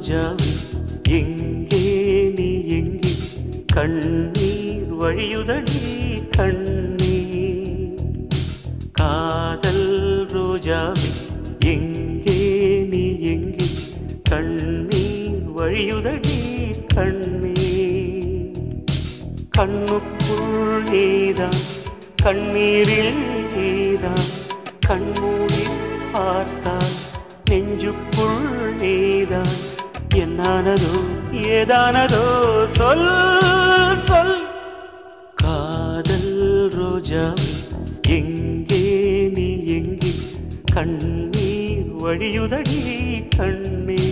ரோஜாவே எங்கே நீ எங்கே கண்ணீர் வழியுதடி கண்ணீர் காதல் ரோஜாவே எங்கே நீ எங்கே கண்ணீர் வழியுதடி கண்ணீர் கண்ணுக்குள் நீதான் கண்ணீரில் நீதான் கண்மூடி பார்த்தால் நெஞ்சுக்குள் நீதான் என்னானதோ ஏதானதோ சொல் சொல் காதல் ரோஜா எங்கே நீ எங்கே கண்ணீர் வழியுதடி கண்ணீர்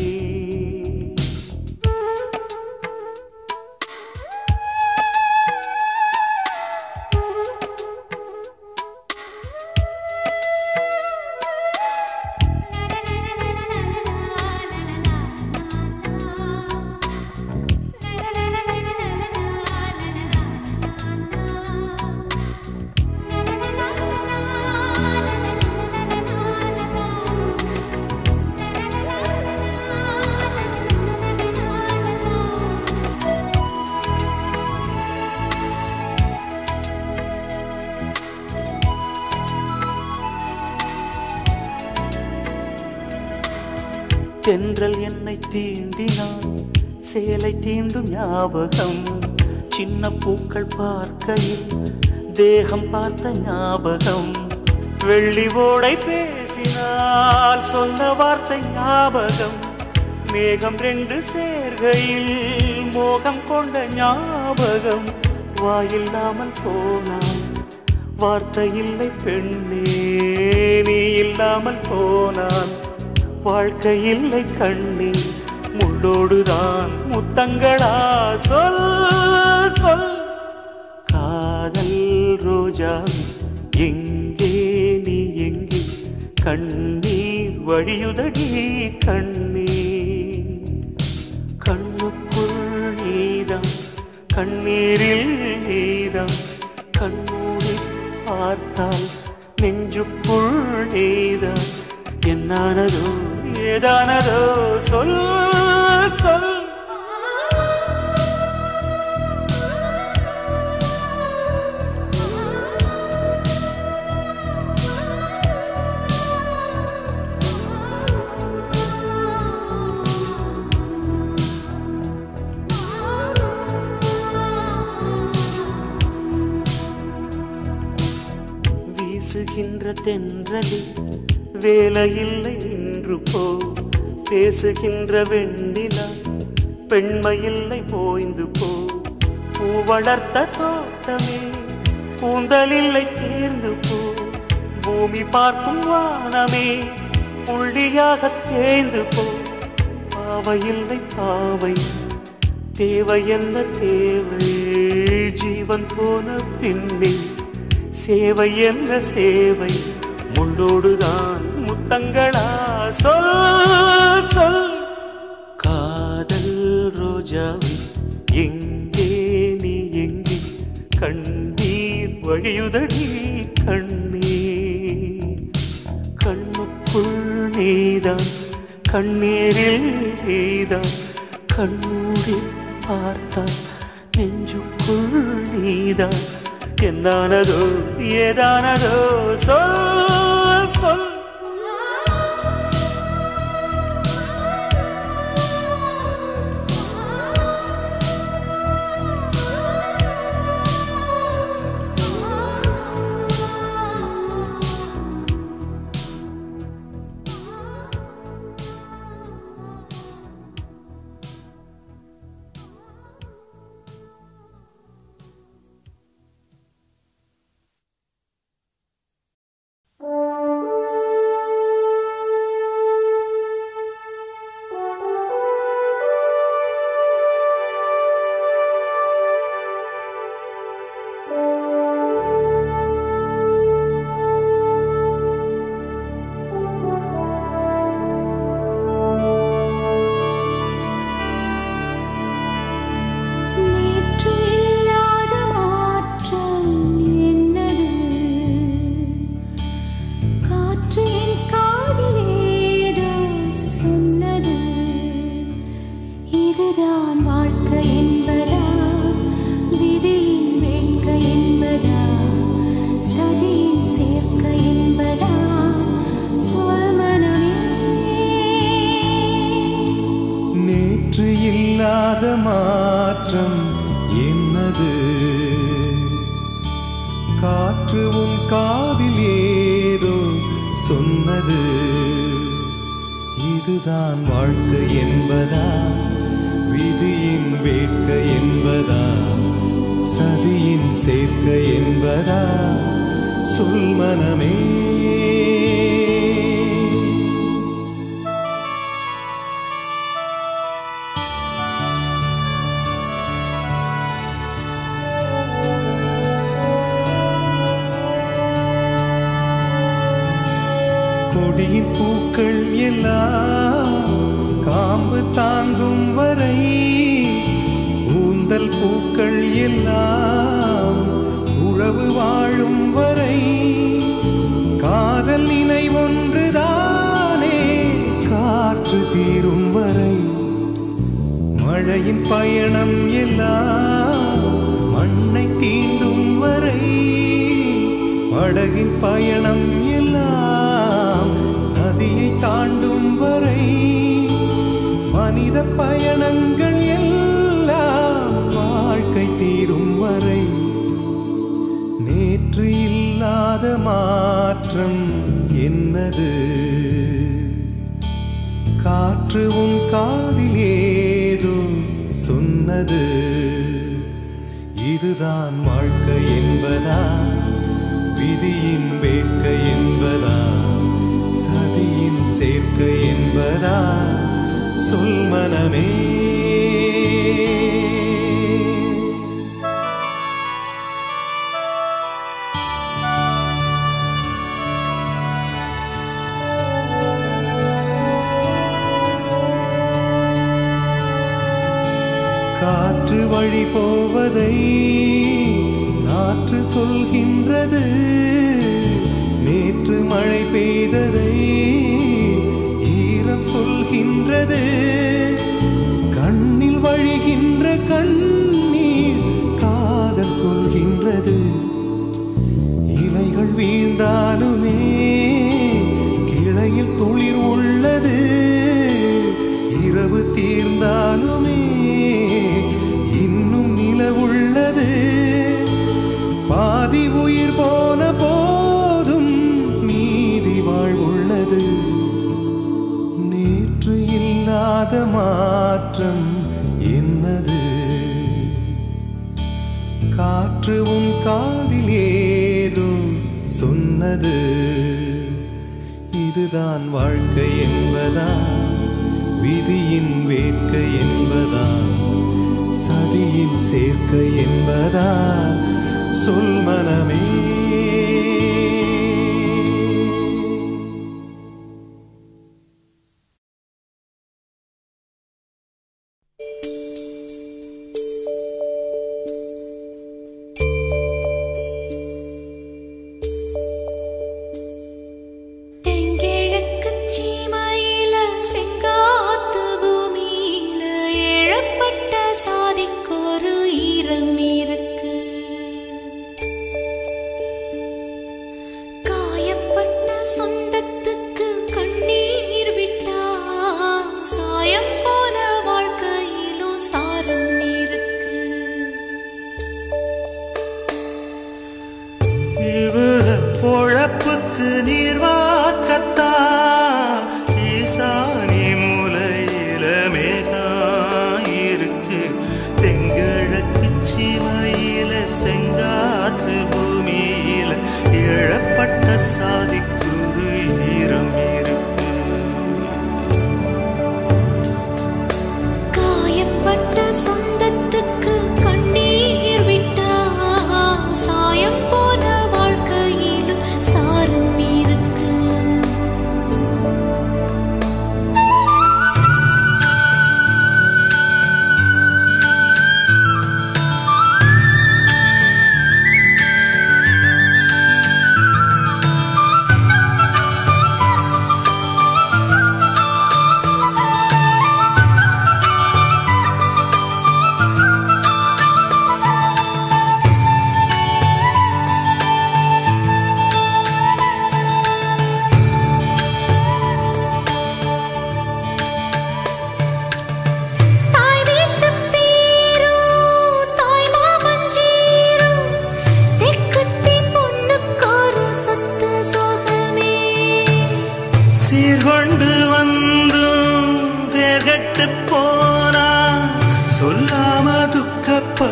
தென்றல் என்னை தீண்டினான் சேலை தீண்டும் ஞாபகம் சின்ன பூக்கள் பார்க்கையில் தேகம் பார்த்த ஞாபகம் வெள்ளி ஓடை பேசினால் சொன்ன வார்த்தை ஞாபகம் மேகம் ரெண்டு சேர்கையில் மோகம் கொண்ட ஞாபகம் வாயில்லாமல் போனான் வார்த்தை இல்லை பெண்ணே நீ இல்லாமல் போனான் வாழ்க்கை இல்லை கண்ணே முள்ளோடுதான் முத்தங்களா சொல் சொல் காதல் ரோஜா எங்கே நீ எங்கே கண்ணீர் வழியுதடி கண்ணீர் கண்ணுக்குள் நீதான் கண்ணீரில் நீதான் கண்ணூரி பார்த்தால் நெஞ்சுக்குள் நீதான் என்னானதோ ஏதானதோ சொல் சொல் வீசுகின்ற தென்றலில் வேலையில்லை இன்று போ பேசுகின்ற வெண்ணிலா பெண்மையில்லை போய்ந்து போ பூ வளர்த்த தோட்டமே கூந்தலில்லை தேர்ந்து போ பூமி பார்க்கும் வானமே புள்ளியாக தேய்ந்து போ பாவையில்லை பாவை தேவை என்ன தேவை ஜீவன் போன பின்னே சேவை என்ன சேவை முள்ளோடுதான் முத்தங்களா சொல் சொல் காதல் ரோஜாவை எங்கே நீ எங்கே கண்ணீர் வழியுதடி கண்ணீர் கண்ணுக்குள் நீதான் கண்ணீரில் நீதான் கண்ணூரி பார்த்தான் நெஞ்சுக்குள் நீதான் என்னானதோ ஏதானதோ சொல் சொல் மாற்றம் என்னது காற்று உன் காதில் ஏதோ சொன்னது இதுதான் வாழ்க்கை என்பதா விதியின் வேட்கை என்பதா சதியின் சேர்க்கை என்பதா சொல் மனமே கொடியின் பூக்கள் எல்லாம் காம்பு தாங்கும் வரை ஊந்தல் பூக்கள் எல்லாம் உறவு வாழும் வரை காதல் இணை ஒன்றுதானே காற்று தீரும் வரை மழையின் பயணம் எல்லாம் மண்ணை தீண்டும் வரை படகின் பயணம் எல்லாம் நதியை தாண்டும் வரை மனித பயணங்கள் எல்லாம் வாழ்க்கை தீரும் வரை நேற்று இல்லாத மாற்றம் என்னது காற்று உன் காதில் ஏதோ சொன்னது இதுதான் வாழ்க்கை என்பதா விதியின் வேட்கை என்பதா சதியின் சேர்க்கை என்பதா சொல் மனமே காற்று வழி போவதை நாற்று சொல்கின்றது நேற்று மழை பெய்ததை ஈரம் சொல்கின்றது கண்ணில் வழிகின்ற கண்ணீர் காதல் சொல்கின்றது இலைகள் வீழ்ந்தாலுமே கிளையில் துளிர் உள்ளது இரவு தீர்ந்தாலுமே இன்னும் நிலவுள்ளது பாதி உயிர் போன போதும் மீதி வாழ்வுள்ளது நேற்று இல்லாத மாற்றம் என்னது காற்று உன் காதில் ஏதோ சொன்னது இதுதான் வாழ்க்கை என்பதா விதியின் வேட்கை என்பதா சதியின் சேர்க்கை என்பதா சொல் மனமே தெங்கிழக்குச் சீமையில செங்காத்து பூமியில எழப்பட்ட சாதிக்கொரு ஈரம் இருக்கு காயப்பட்ட சொந்தத்துக்கு கண்ணீர் விட்டா சாயம் போல வாழ்க்கையிலும் சாரம் இருக்கு இவர பொழப்புக்கு நீர் வாக்கத்தா ஈசானி மூலையில மேகா இருக்கு தெங்கிழக்கு சிமையில செங்காத்து பூமியில இழப்பட்ட சாதிக்குரு ஈரம் இருக்கு காயப்பட்ட சொந்தத்துக்கு கண்ணீர் விட்டா சாயம் போன வாழ்க்கையிலும் சாரம் இருக்கு ஆ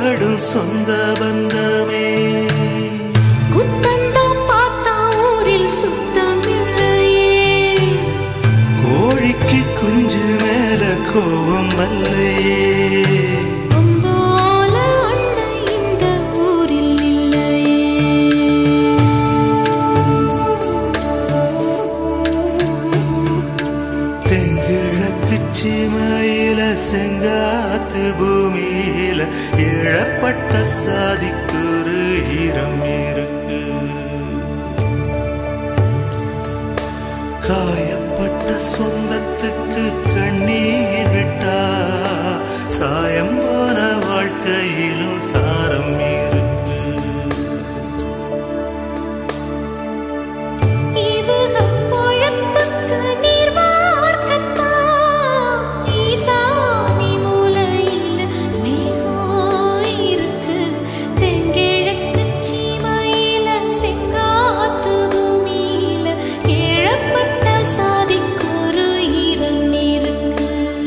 பாடும் சொந்த பந்தமே குத்தந்தான் பார்த்தா ஊரில் சுத்தம் இல்லையே கோழிக்கு குஞ்சு மேல கோபம் வல்லையே அம்பால அண்ணன் இந்த ஊரில் இல்லையே தெங்கிழக்கு சிமையில செங்காத்து பூமியில இழப்பட்ட சாதிக்கு ஒரு ஈரம் இருக்கு காயப்பட்ட சொந்தத்துக்கு கண்ணீர் விட்டா சாயம் போன வாழ்க்கையிலும் சாரம் இருக்கு இவக பொழப்புக்கு நீர் வார்க்கத்தான் ஈசானி மூலையில மேகம் இருக்கு தெங்கிழக்கு சீமையில செங்காத்து பூமியில ஏழப்பட்ட சாதிக்கு ஒரு ஈரம் இருக்கு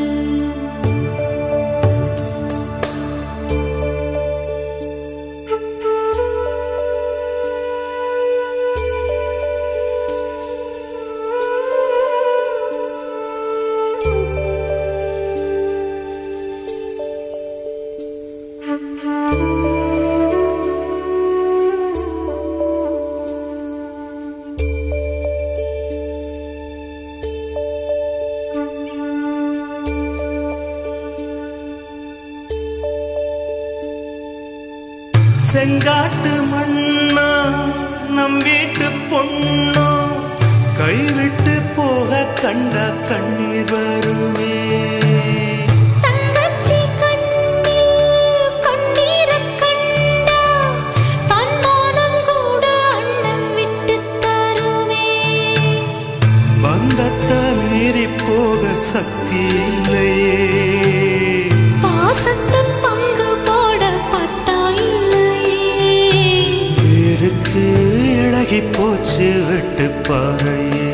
செங்காட்டு மண்ணா நம் வீட்டு பொண்ணோ கைவிட்டு போக கண்ட கண்ணீர் வருமே தங்கச்சி கண்ணில் கண்ணீரக் கண்டா தன்மானம் கூட அண்ணன் விட்டுத் தருமே பந்தத்தை மீறி போக சக்தி இல்லையே பாசத்தை பங்கு போட பட்டா இல்லையே வேருக்கு இழகி போச்சு வெட்டு பாறையே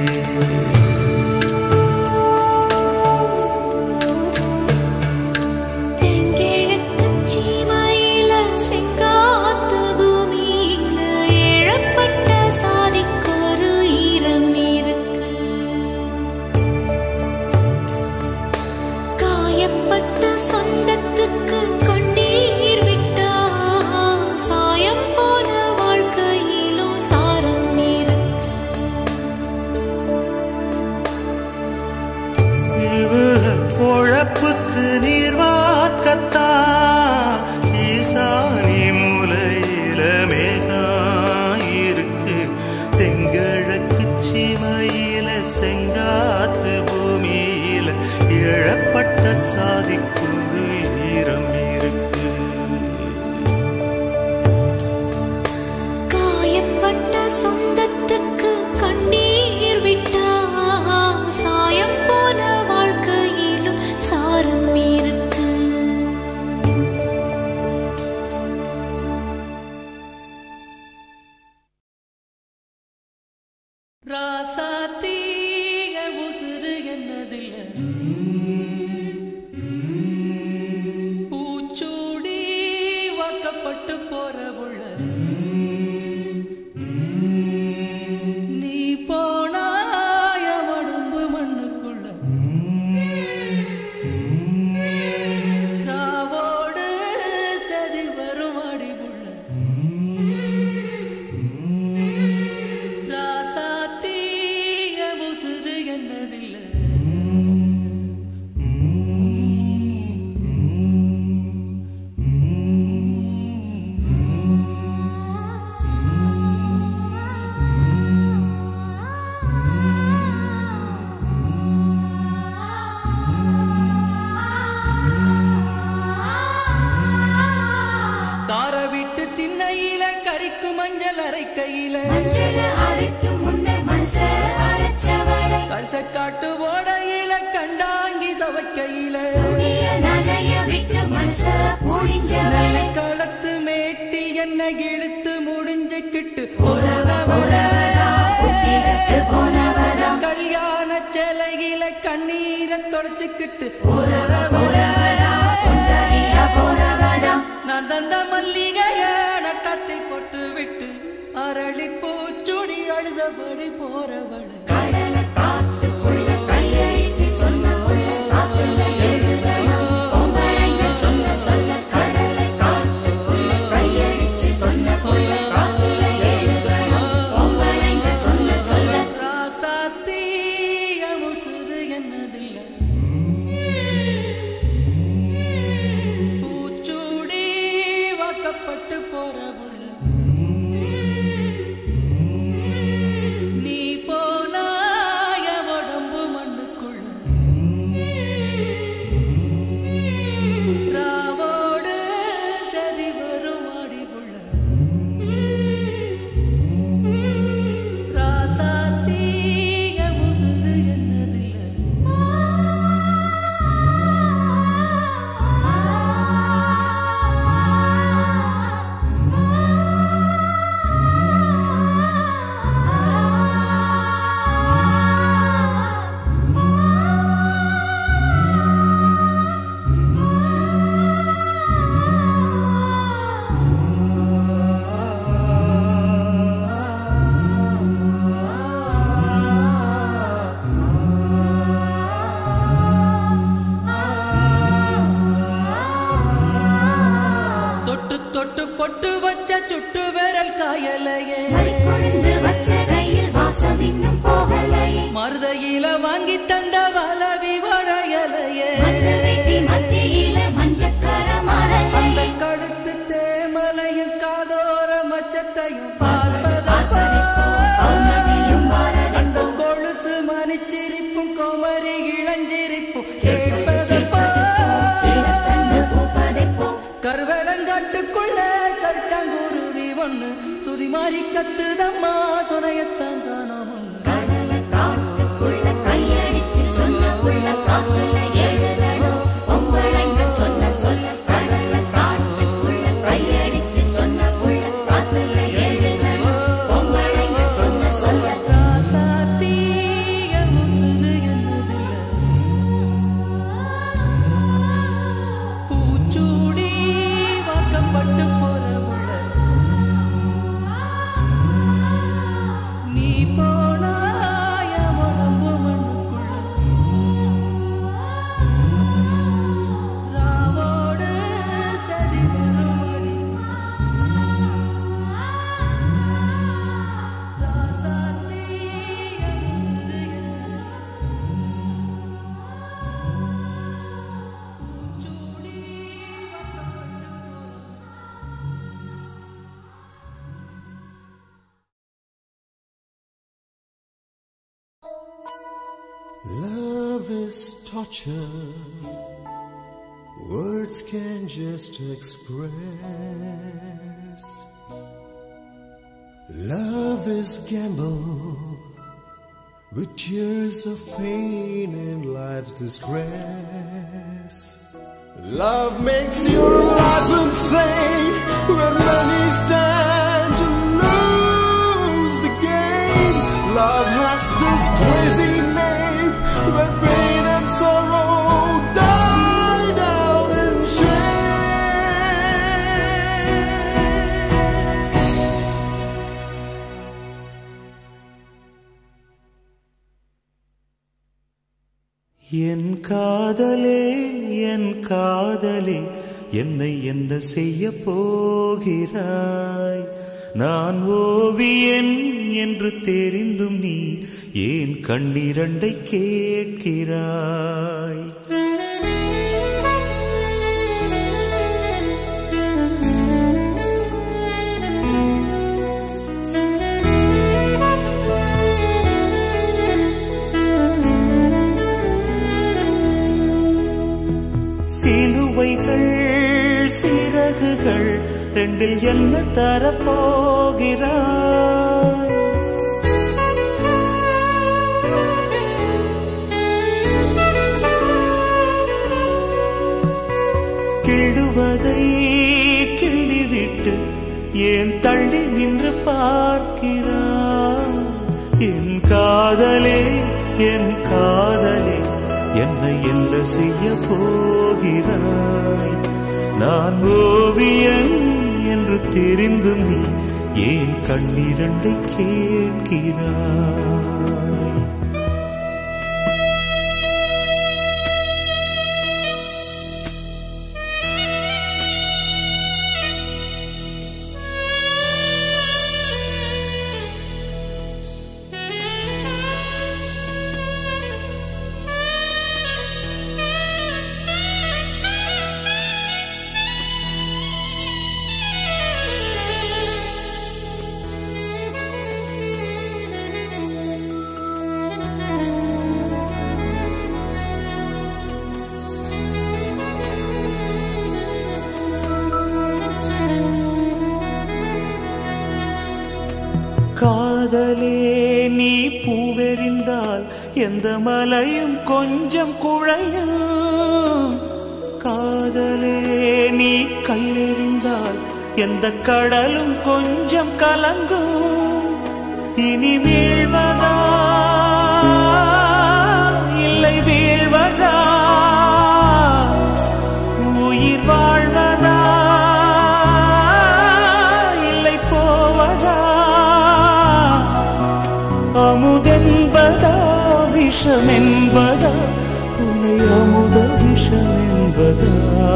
தென்கிழக்கு சீமையில செங்காத்து பூமியில ஏழப்பட்ட சாதிக்கு ஒரு ஈரம் இருக்கு காயப்பட்ட சொந்தத்துக்கு கண்ணீர் விட்டா சாயம் போன வாழ்க்கையிலும் சாரம் இருக்கு இவக பொழப்புக்கு நீர் வார்க்கத்தா ஈசானி மூலையில மேகம் இருக்கு தெங்கிழக்கு சீமையில செங்காத்து பூமியில இழப்பட்ட சாதிக்கு ஈரம் இருக்கு காயப்பட்ட சொந்தத்துக்கு கண்ணீர் விட்டா சாயம் போன வாழ்க்கையிலும் சாரம் இருக்கு ராசாத்தீக உசுறு என்னதில்ல பூச்சூடி வாக்கப்பட்டு போற புள்ள நீ போனாய உடம்பு மண்ணுக்குள்ள ராவோடு சதி வரும் அடிபுள்ள ராசாத்தீய உசுறு என்னதில்ல கார விட்டு திண்ணையில கறிக்கு மஞ்சள் அரைக்கையில மஞ்சள அரைக்கும் முன்ன மனச அரைச்சவளை கல்சக்காட்டு ஓடையில கண்டாங்கி துவைக்கையில துணிய நகைய விட்டு மனச புழிஞ்சவளை களத்து மேட்டி என்ன இழுத்து முடிஞ்சுக்கிட்டு உறவ உறவதா புத்திரத்து போனவதா கல்யாண சேலையில கண்ணீரை தொடச்சுக்கிட்டு உறவ உறவதா கொஞ்சடியா போறவதா நான் தந்த மல்லிகைய நட்டத்தில் கொட்டு விட்டு அரளி பூச்சுடி அழுதபடி போறவள கடலை காத்துக்குள்ள கையடிச்சு சொன்ன புள்ள காத்துல எழுதணும் பொம்பளைங்க சொன்ன சொல்ல கடலை காத்துக்குள்ள கையடிச்சு சொன்ன புள்ள காத்துல எழுதணும் பொம்பளைங்க சொன்ன சொல்ல ராசாத்தீய முசுறு என்னதில்ல பூச்சூடி வாக்கப்பட்டு போற புள்ள நீ போனாய உடம்பு மண்ணுக்குள்ள ராவோடு சதி வரும் ஆடி புள்ள ராசாத்தீய முசுறு என்னதில்ல தொட்டு தொட்டு பொட்டு வச்ச சுட்டு விரல் காயலையே மறிக்கொழுந்து வச்ச கையில் வாசம் இன்னும் போகலையே மருதையில வாங்கி தந்த வளவி வளையலையே மல்ல வெட்டி மத்தியில மஞ்சக்கர அந்த மரலையே கழுத்து தேமலையும் காதோர மச்சத்தையும் பார்ப்பதப்பா காத்ததைப்போ பௌர்ணமியும் அந்த வாரதைப்போ கொலுசு மணிச்சிரிப்பும் கோமரி இளஞ்சிரிப்பும் கேட்பதப்பா கீழத்தண்டு பூப்பதைப்போ கருவேலங்காட்டுக்குள்ள கருச்சாங்குருவி ஒண்ணு சுதி மாறி கத்துதம்மா துணையத்தான் காணோம் கடலை காட்டுக்குள்ள கையடிச்சு சொன்ன புள்ள காத்துல எழுதணும் பொம்பளைங்க சொன்ன சொல்ல கடலை காட்டுக்குள்ள கையடிச்சு சொன்ன புள்ள காத்துல எழுதணும் பொம்பளைங்க சொன்ன சொல்ல ராசாத்தீய முசுறு என்னதில்ல பூச்சூடி வாக்கப்பட்டு போற முள்ள நீ போனாய உடம்பு மண்ணுக்குள்ள ராவோடு சரி வருமடி ராசாத்தீய முசுறு பூச்சூடி வாக்கப்பட்டு போற Love is torture. Words can just express. Love is gamble with tears of pain and life's disgrace. Love makes your life insane when many stand to lose the game. Love has this crazy name where pain and sorrow die down in shame. என் காதலே என் காதலே என்னை என்ன செய்ய போகிறாய் நான் ஓவியன் என்று தெரிந்தும் நீ ஏன் கண்ணிரண்டை கேட்கிறாய் சிலுவைகள் சிறகுகள் ரெண்டில் என்ன தரப்போகிறாய் கிள்ளுவதை கிள்ளிவிட்டு ஏன் தள்ளி நின்று பார்க்கிறாய் என் காதலே என் காதலே என்னை என்ன செய்ய போகிறாய் நான் ஓவியன் என்று தெரிந்தும் நீ ஏன் கண்ணிரண்டை கேட்கிறாய் காதலே நீ பூவெறிந்தால் எந்த மலையும் கொஞ்சம் குழையும் காதலே நீ கல்லெறிந்தால் எந்த கடலும் கொஞ்சம் கலங்கும் இனி வீழ்வதா இல்லை வீழ்வதா உயிர் வாழ்வதா இல்லை போவதா அமுதென்பதா விஷமென்பதா உன்னை அமுத விஷமென்பதா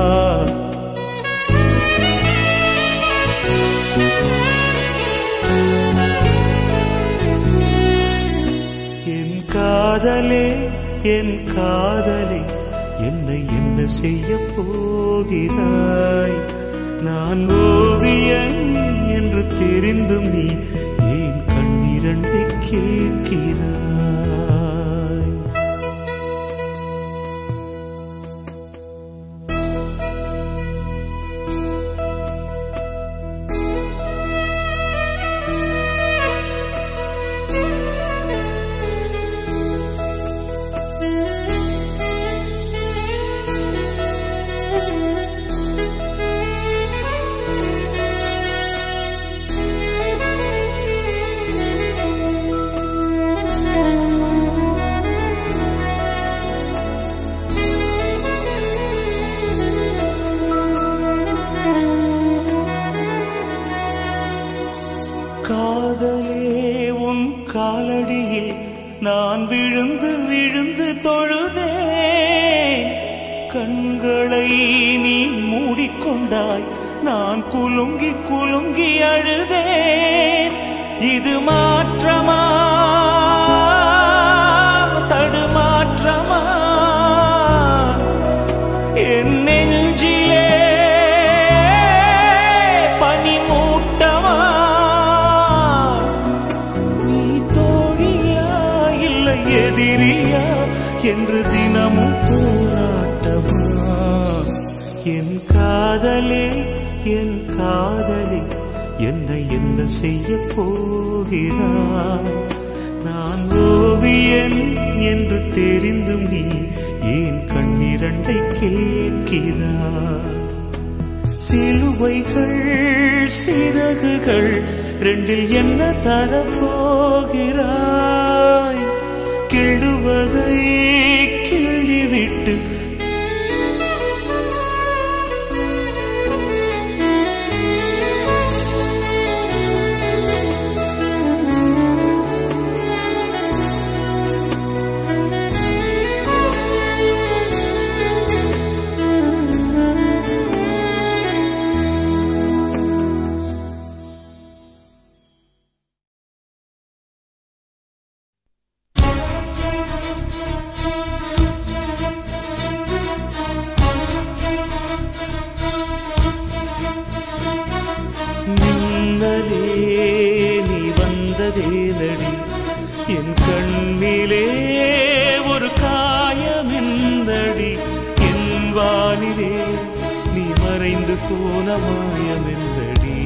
என் காதலே என் காதலே என்னை என்ன செய்ய போகிறாய் நான் ஓவியன் என்று தெரிந்தும் நீ ஏன் கண்ணிரண்டை கேட்கிறாய் காதலே உன் காலடியில் நான் விழுந்து விழுந்து தொழுதே கண்களை நீ மூடிக்கொண்டாய் நான் குலுங்கி குலுங்கி அழுதேன் இது மாற்றமா தடுமாற்றமா என் நெஞ்சிலே பனிமூட்டமா நீ தோழியா இல்லை எதிரியா என்று தினமும் போராட்டமா என் காதலே என் காதலே என்னை என்ன செய்ய போகிறாய் நான் ஓவியன் என்று தெரிந்தும் நீ ஏன் கண்ணிரண்டை கேட்கிறாய் சிலுவைகள் சிறகுகள் ரெண்டில் என்ன தரப்போகிறாய் கிழுவதை கிழிவிட்டு மின்னலே நீ வந்ததே நடி என் கண்ணிலே ஒரு காயமெந்தடி என் வானிலே நீ மறைந்து போன மாயமெந்தடி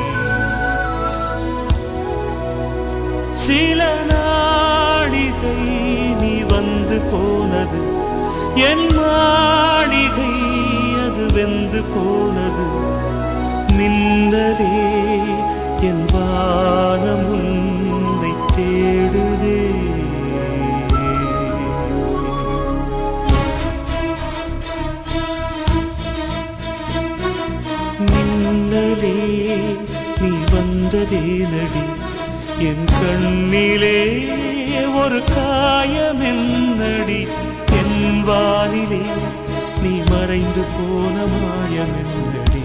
சில நாடிகை நீ வந்து போனது என் மாளிகை அது வெந்து போனது மின்னலே என் வானம் உன்னை தேடுதே வந்ததே நடி என் கண்ணிலே ஒரு காயம் என்னடி என் வானிலே நீ மறைந்து போன மாயம் என்னடி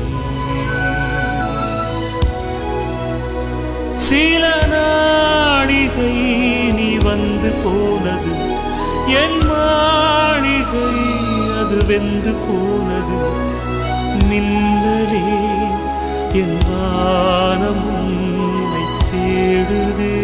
சில நாடிகை நீ வந்து போனது என் மாளிகை அது வெந்து போனது மின்னலே என் வானம் உன்னை தேடுதே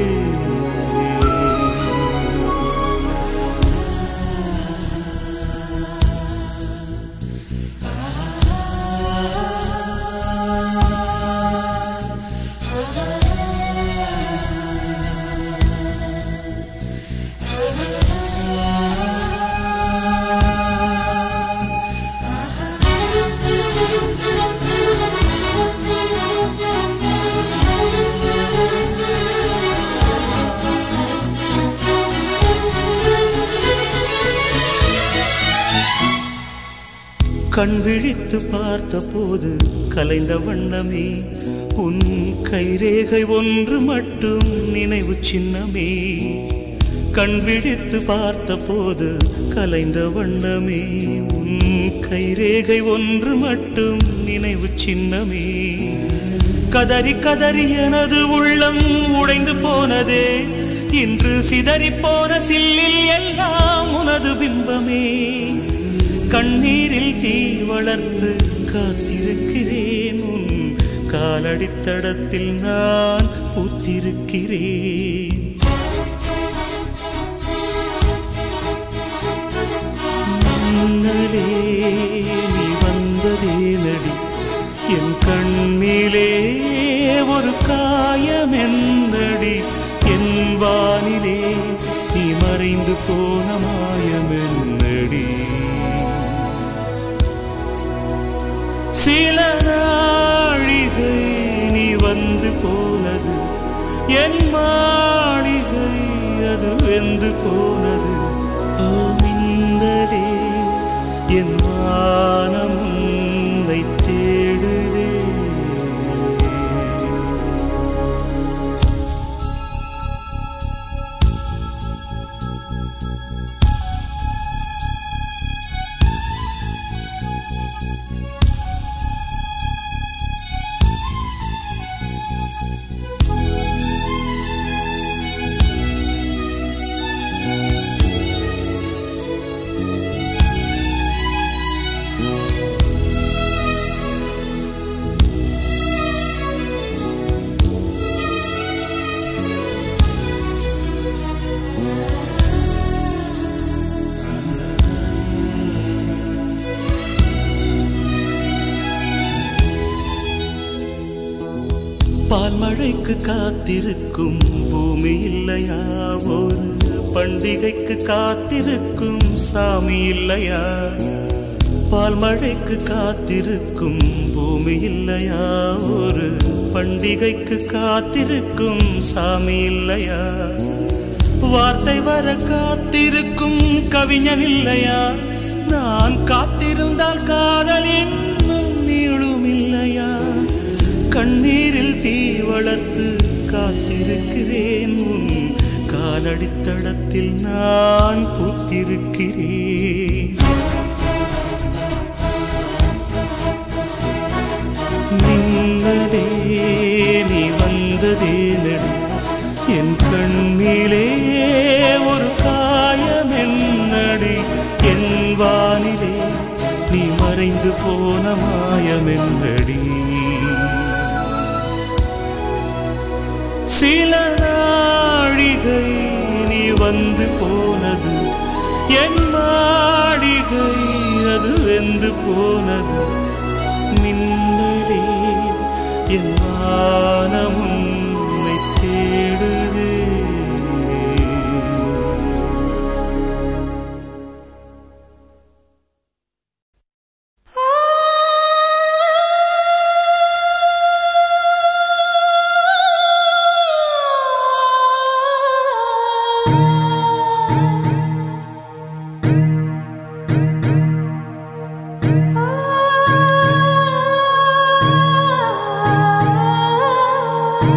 கண் விழித்து பார்த்த போது கலைந்த வண்ணமே உன் கைரேகை ஒன்று மட்டும் நினைவு சின்னமே கண் விழித்து பார்த்த போது கலைந்த வண்ணமே உன் கைரேகை ஒன்று மட்டும் நினைவு சின்னமே கதறி கதறி எனது உள்ளம் உடைந்து போனதே இன்று சிதறி போன சில்லில் எல்லாம் உனது பிம்பமே கண்ணீரில் தீ வளர்த்து காத்திருக்கிறேன் உன் காலடித்தடத்தில் நான் பூத்திருக்கிறேன் மன்னலே நீ வந்ததே நடி என் கண்ணிலே ஒரு காயம் என்னடி என் வானிலே நீ மறைந்து போன மாயம் என்னடி சில நாழிகை நீ வந்து போனது என் மாளிகை அது வெந்து போனது ஓ மின்னலே என் வானம் உன்னை தேடுதே பால்மழைக்கு காத்திருக்கும் பூமி இல்லையா ஒரு பண்டிகைக்கு காத்திருக்கும் சாமி இல்லையா பால்மழைக்கு காத்திருக்கும் பூமி இல்லையா ஒரு பண்டிகைக்கு காத்திருக்கும் சாமி இல்லையா வார்த்தை வர காத்திருக்கும் கவிஞன் இல்லையா நான் காத்திருந்தால் காதல் இன்னும் நீளும் இல்லையா கண்ணீரில் தீ வளர்த்து காத்திருக்கிறேன் உன் காலடித்தடத்தில் நான் பூத்திருக்கிறேன் நின்னதே நீ வந்ததே நடி என் கண்ணிலே ஒரு காயம் என்னடி என் வானிலே நீ மறைந்து போன மாயம் என்னடி சில நாழிகை நீ வந்து போனது என் மாளிகை அது வெந்து போனது மின்னலே என் வானம் உன்னை தேடுதே ஆ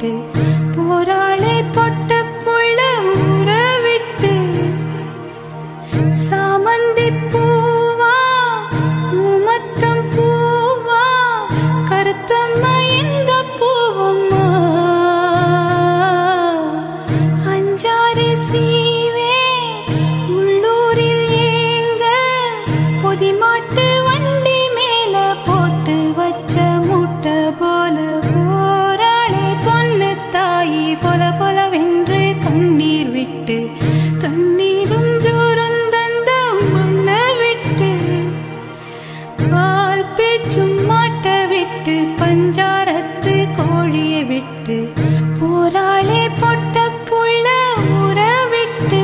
விட்டு போராளே பொட்ட புள்ள ஊற விட்டு சாமந்தி பூவா உமத்தம் பூவா கருத்தம்மா எந்த பூவம்மா அஞ்சாறு சீவே உள்ளூரில் ஏங்க பொதிமாட்டு வண்டி மேல போட்டு வச்ச முட்டை போல போராளே பொண்ணு தாயி பொல பொலவென்று கண்ணீர் விட்டு தண்ணீரும் ஜோரும் தந்த மண்ணை விட்டு பால் பேச்சும் மாட்ட விட்டு பஞ்சாரத்து கோழியை விட்டு போராளே பொட்ட புள்ள ஊற விட்டு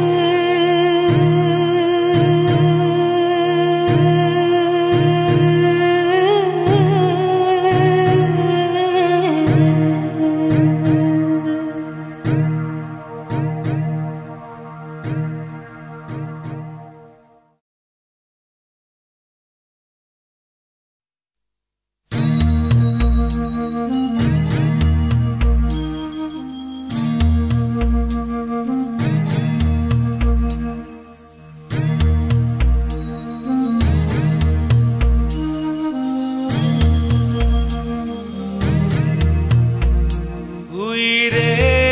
உயிரே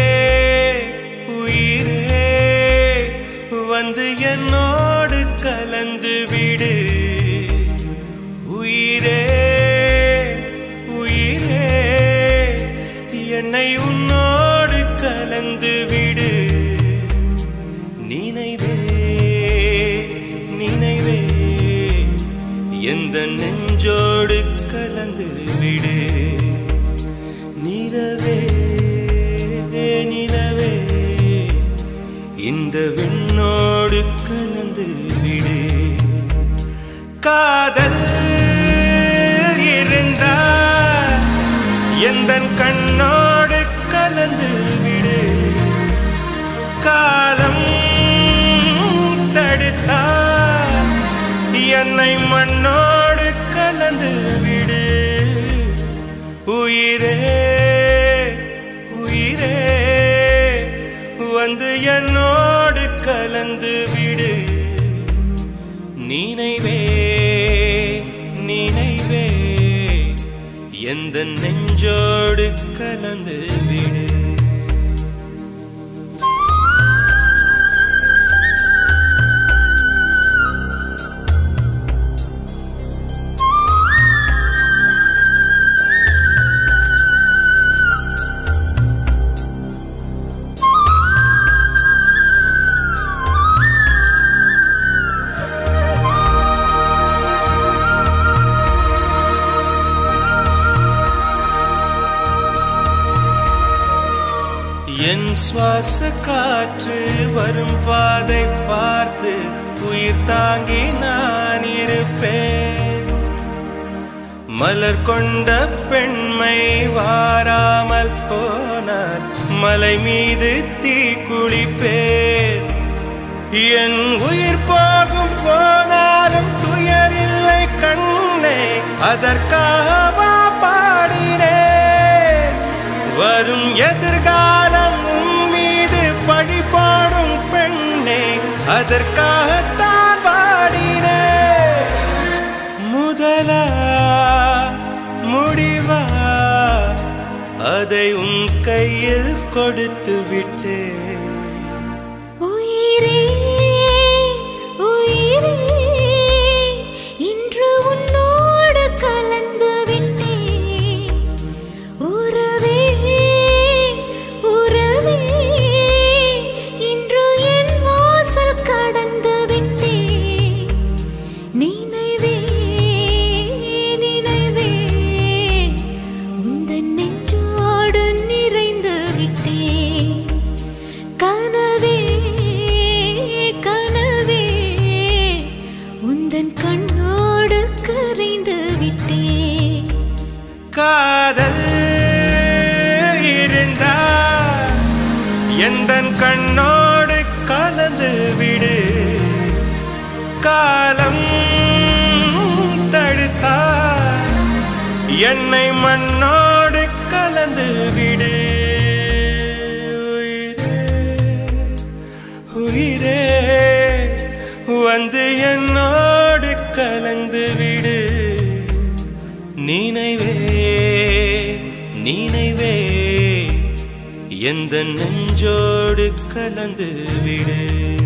உயிரே வந்து என்னோடு கலந்து விடு உயிரே உயிரே என்னை உன்னோடு கலந்து விடு நினைவே நினைவே எந்த நெஞ்சோடு கலந்து விடு நிலவே நிலவே இந்த விண்ணோடு கலந்து விடு காதல் இருந்தா எந்த கண்ணோடு கலந்து விடு காலம் தடுத்தா என்னை மண்ணோடு கலந்து விடு உயிரே உயிரே வந்து என்னோடு கலந்து விடு நினைவே நினைவே எந்த நெஞ்சோடு கலந்து விடு என் சுவாச காற்று வரும் பாதை பார்த்து உயிர் தாங்கி நான் இருப்பேன் மலர் கொண்ட பெண்மை வாராமல் போனார் மலை மீது தீ குளிப்பேன் என் உயிர் போகும் போனாலும் துயரில்லை கண்ணே அதற்காகவா பாடினேன் வரும் எதிர்காலம் உன் மீது பழி போடும் பெண்ணே அதற்காகத்தான் பாடினேன் முதலா முடிவா அதை உன் கையில் கொடுத்து விட்டேன் உயிரே உயிரே இன்று உன்னோடு கலந்து விட்டேன் உறவே உறவே இன்று என் வாசல் கடந்து விட்டேன் நினைவே நினைவே உந்தன் நெஞ்சோடு நிறைந்து விட்டேன் கனவே கனவே உந்தன் கண்ணோடு கரைந்து விட்டேன் காதல் இருந்தா எந்த கண்ணோடு கலந்து விடு காலம் தடுத்தா என்னை மண்ணோடு கலந்து விடு நினைவே எந்த நெஞ்சோடு கலந்து விடு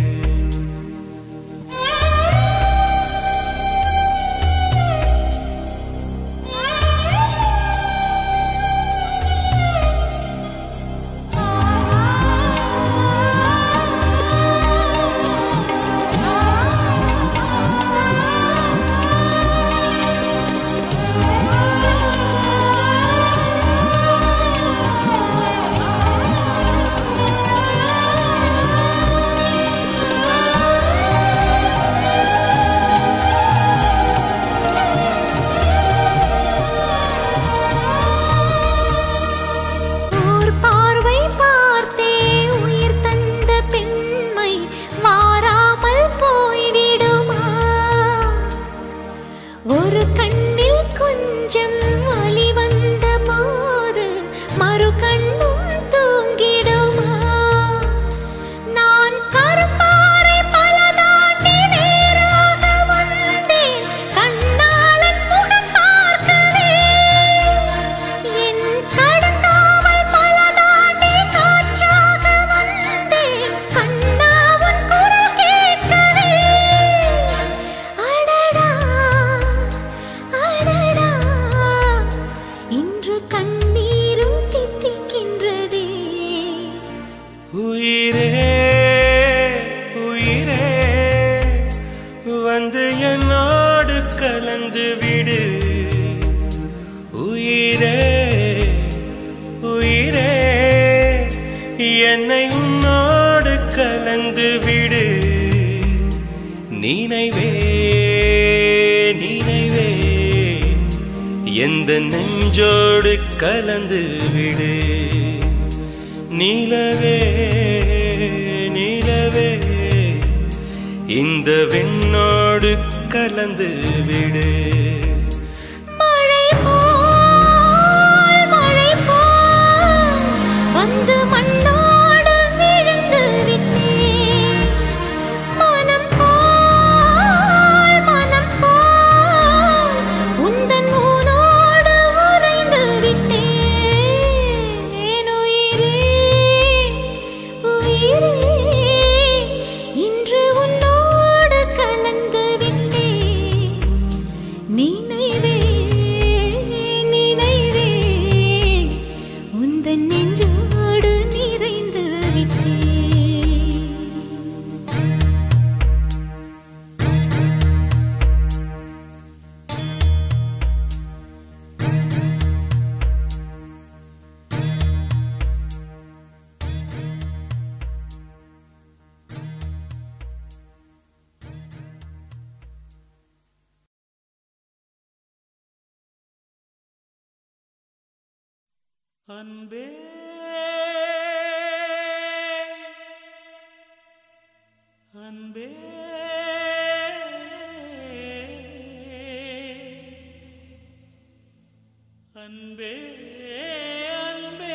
ஓர் பார்வை பார்த்தே உயிர் தந்த பெண்மை மாறாமல் போய்விடுமா ஒரு கண்ணில் கொஞ்சம் வலி வந்த போது மறு கண்ணும் தூங்கிடுமா நான் கருப்பாறை பல தாண்டி நேராக வந்தேன் கண்ணாளன் முகம் பார்க்கவே என் கடந்தாவல் பல தாண்டி காற்றாக வந்தேன் கண்ணாவன் குரல் கேட்கவே அடடா அடடா இன்று கண்ணீரும் தித்திக்கின்றதே உயிரே உயிரே வந்து என்னோடு கலந்து விடு உயிரே உயிரே என்னை உன்னோடு கலந்து விடு நினைவே நினைவே எந்த நெஞ்சோடு கலந்து விடு நிலவே நிலவே இந்த விண்ணோடு கலந்து விடு மழை போல் மழை போல் வந்து மண்ணோடு விழுந்து விட்டேன் மனம் போல் மனம் போல் உந்தன் ஊனோடு உறைந்து விட்டேன் உயிரே உயிரே இன்று உன்னோடு கலந்து விட்டேன் நினைவே நினைவே உந்தன் நெஞ்சோடு நிறைந்து விட்டேன் அன்பே அன்பே அன்பே அன்பே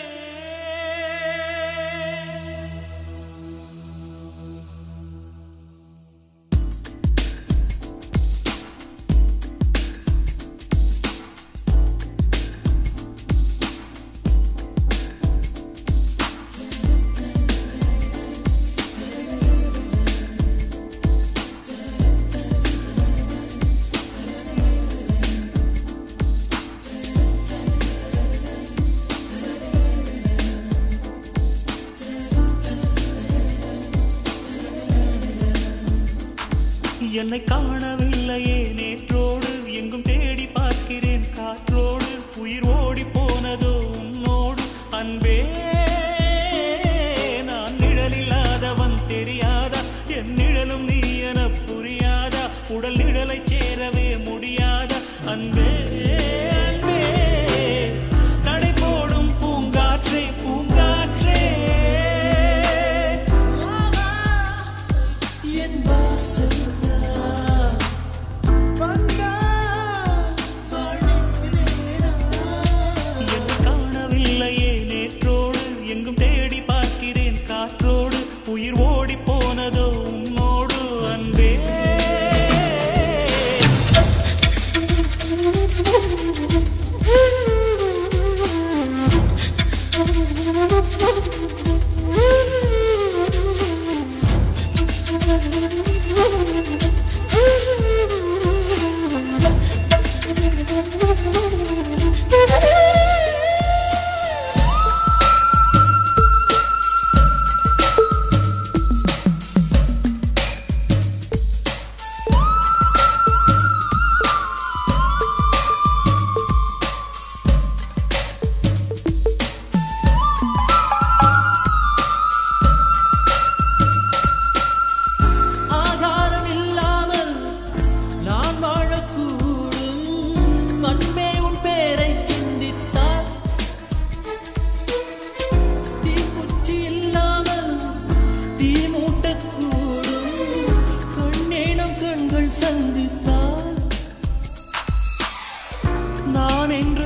என்னை காணவில்லையே நேற்றோடு எங்கும் தேடி பார்க்கிறேன் காற்றோடு உயிர் ஓடி போனதோ உன்னோடு அன்பே நான் நிழலில்லாதவன் தெரியாதா என் நிழலும் நீ என புரியாதா உடல் நிழலை சேரவே முடியாதா அன்பே அன்பே நடை போடும் பூங்காற்றே பூங்காற்றே என் வாசல்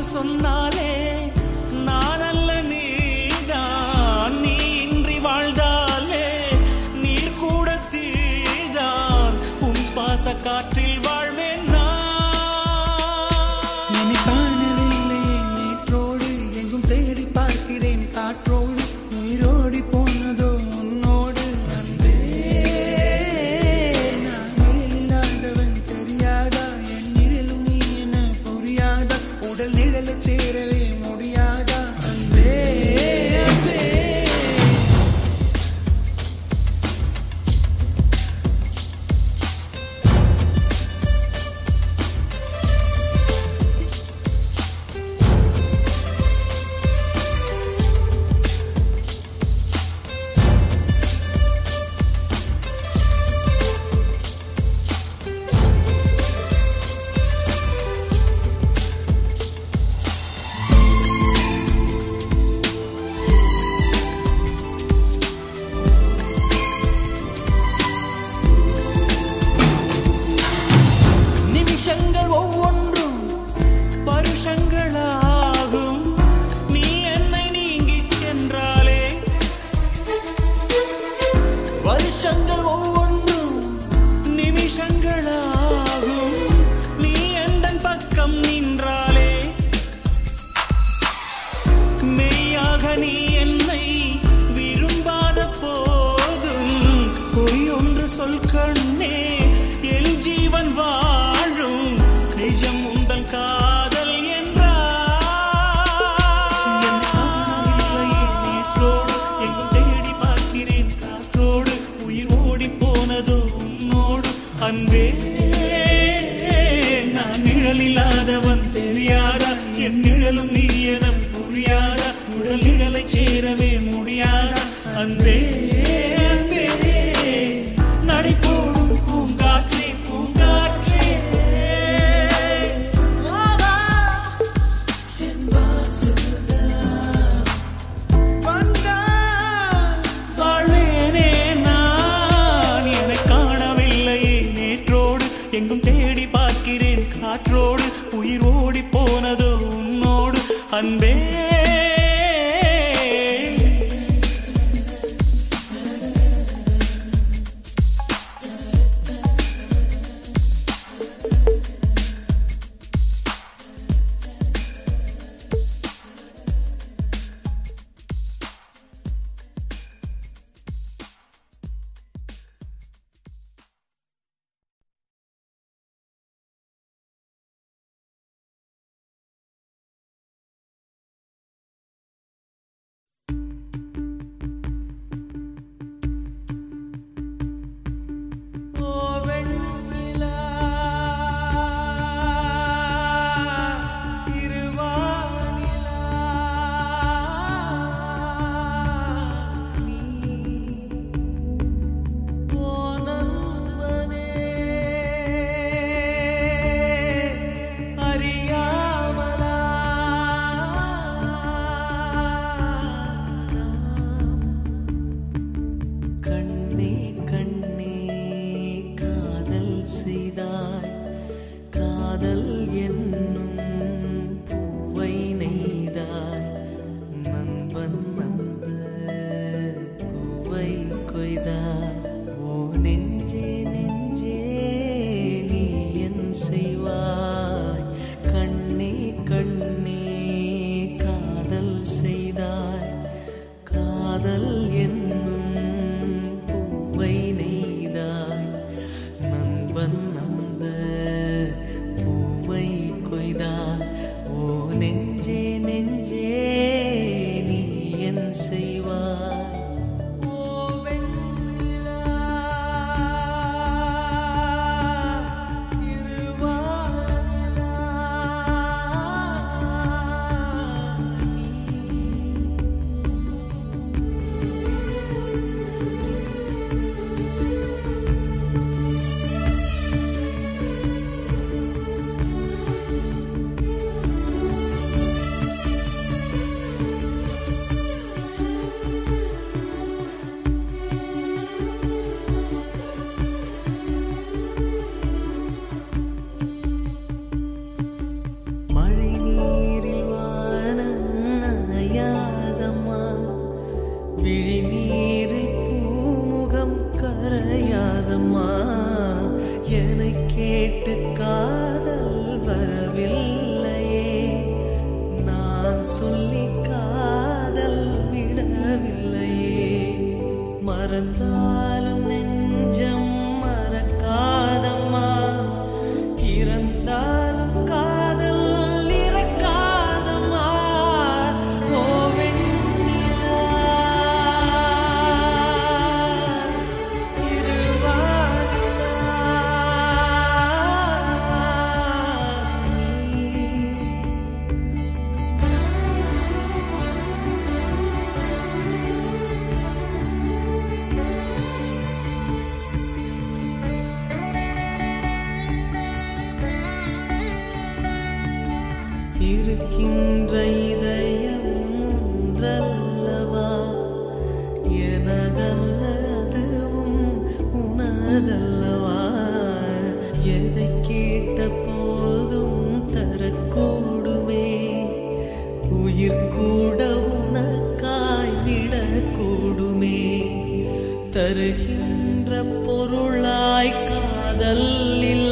சொன்னாலே நான் அல்ல நீதான் நீ இன்றி வாழ்ந்தாலே நீர் கூட தீதான் உன் சுவாச காற்றில் வாழ்வேன் நான் என்னை காணவில்லையே நேற்றோடு எங்கும் தேடி பார்க்கிறேன் காற்றோடு உயிரோடி போனதோ உன்னோடு அன்பே நான் நிழல் இல்லாதவன் தெரியாதா என் நிழலும் நீ என புரியாதா உடல் நிழலை சேரவே முடியாதா அன்பே அன்பே நிமிஷங்கள் ஒவ்வொன்றும் வருஷங்களாகும் நீ என்னை நீங்கிச் சென்றாலே வருஷங்கள் ஒவ்வொன்றும் நிமிஷங்களாகும் நீ எந்தன் பக்கம் நின்றாலே மெய்யாக நீ என்னை விரும்பாத போதும் பொய் ஒன்று சொல் கண்ணே என் ஜீவன் வாழும் நிஜம் உந்தன் காதல் நேற்றோடு எங்கும் தேடி பார்க்கிறேன் காற்றோடு உயிர் ஓடி போனதோ உன்னோடு அன்பே நான் நிழல் இல்லாதவன் தெரியாதா என் நிழலும் நீ என புரியாதா உடல் நிழலை சேரவே முடியாதா அன்பே அன்பே நடை போடும் பூங்காற்றே பூங்காற்றே வாழ்வேனே நான் என்னை காணவில்லையே நேற்றோடு எங்கும் தேடி பார்க்கிறேன் காற்றோடு உயிர் ஓடி போனதோ உன்னோடு அன்பே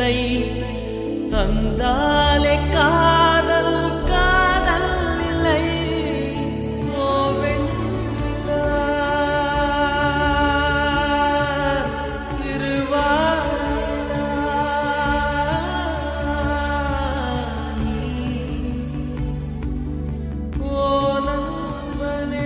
இல்லை தந்தாலே காதல் காதல் இல்லை ஓ வெண்ணிலா, திருவாரூர் கோலம்பனே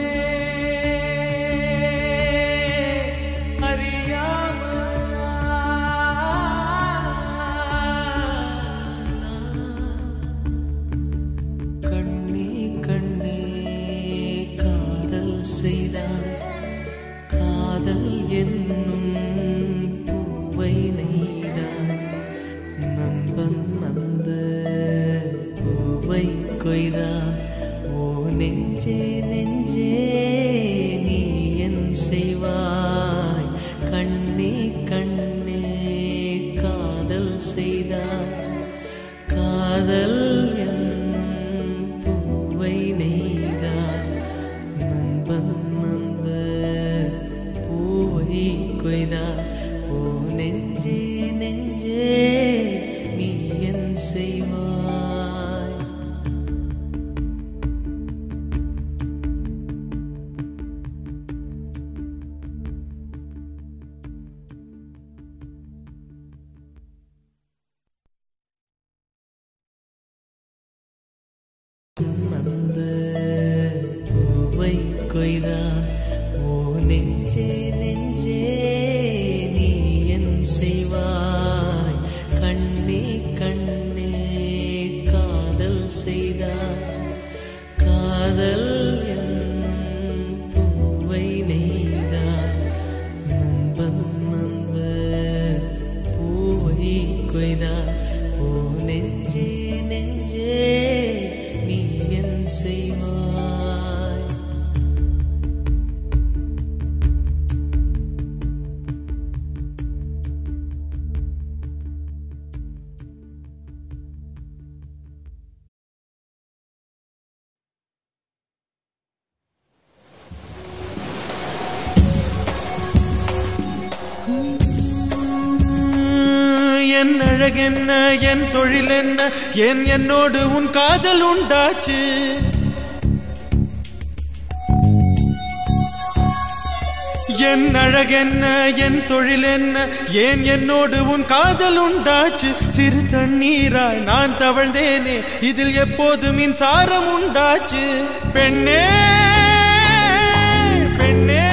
கண்ணே கண்ணே காதல் செய்தான் காதல் என்னும் பூவை நெய்தான் நண்பன் அந்த பூவை கொய்தான் ஓ நெஞ்சே நெஞ்சே நீ என் செய்வாய் கண்ணே கண்ணே காதல் செய்தாய் காதல் என்னும் பூவை நெய்தாய் நண்பன் அந்த பூவை கொய்தாய் ஓ நெஞ்சே நெஞ்சே நீ என் செய்வாய் அந்த பூவை கொய்தான் ஓ நெஞ்சே நெஞ்சே நீ என் செய்வாய் கண்ணே கண்ணே காதல் செய்தாய் காதல் என்னும் பூவை நெய்தாய் நண்பன் அந்த பூவை கொய்தாய் ஓ நெஞ்சே நெஞ்சே நீ என் செய்வாய் என் அழகென்ன என் தொழில் என்ன ஏன் என்னோடு உன் காதல் உண்டாச்சு என் அழகென்ன என் தொழில் என்ன ஏன் என்னோடு உன் காதல் உண்டாச்சு சிறு தண்ணீராய் நான் தவழ்ந்தேனே இதில் எப்போது மின்சாரம் உண்டாச்சு பெண்ணே பெண்ணே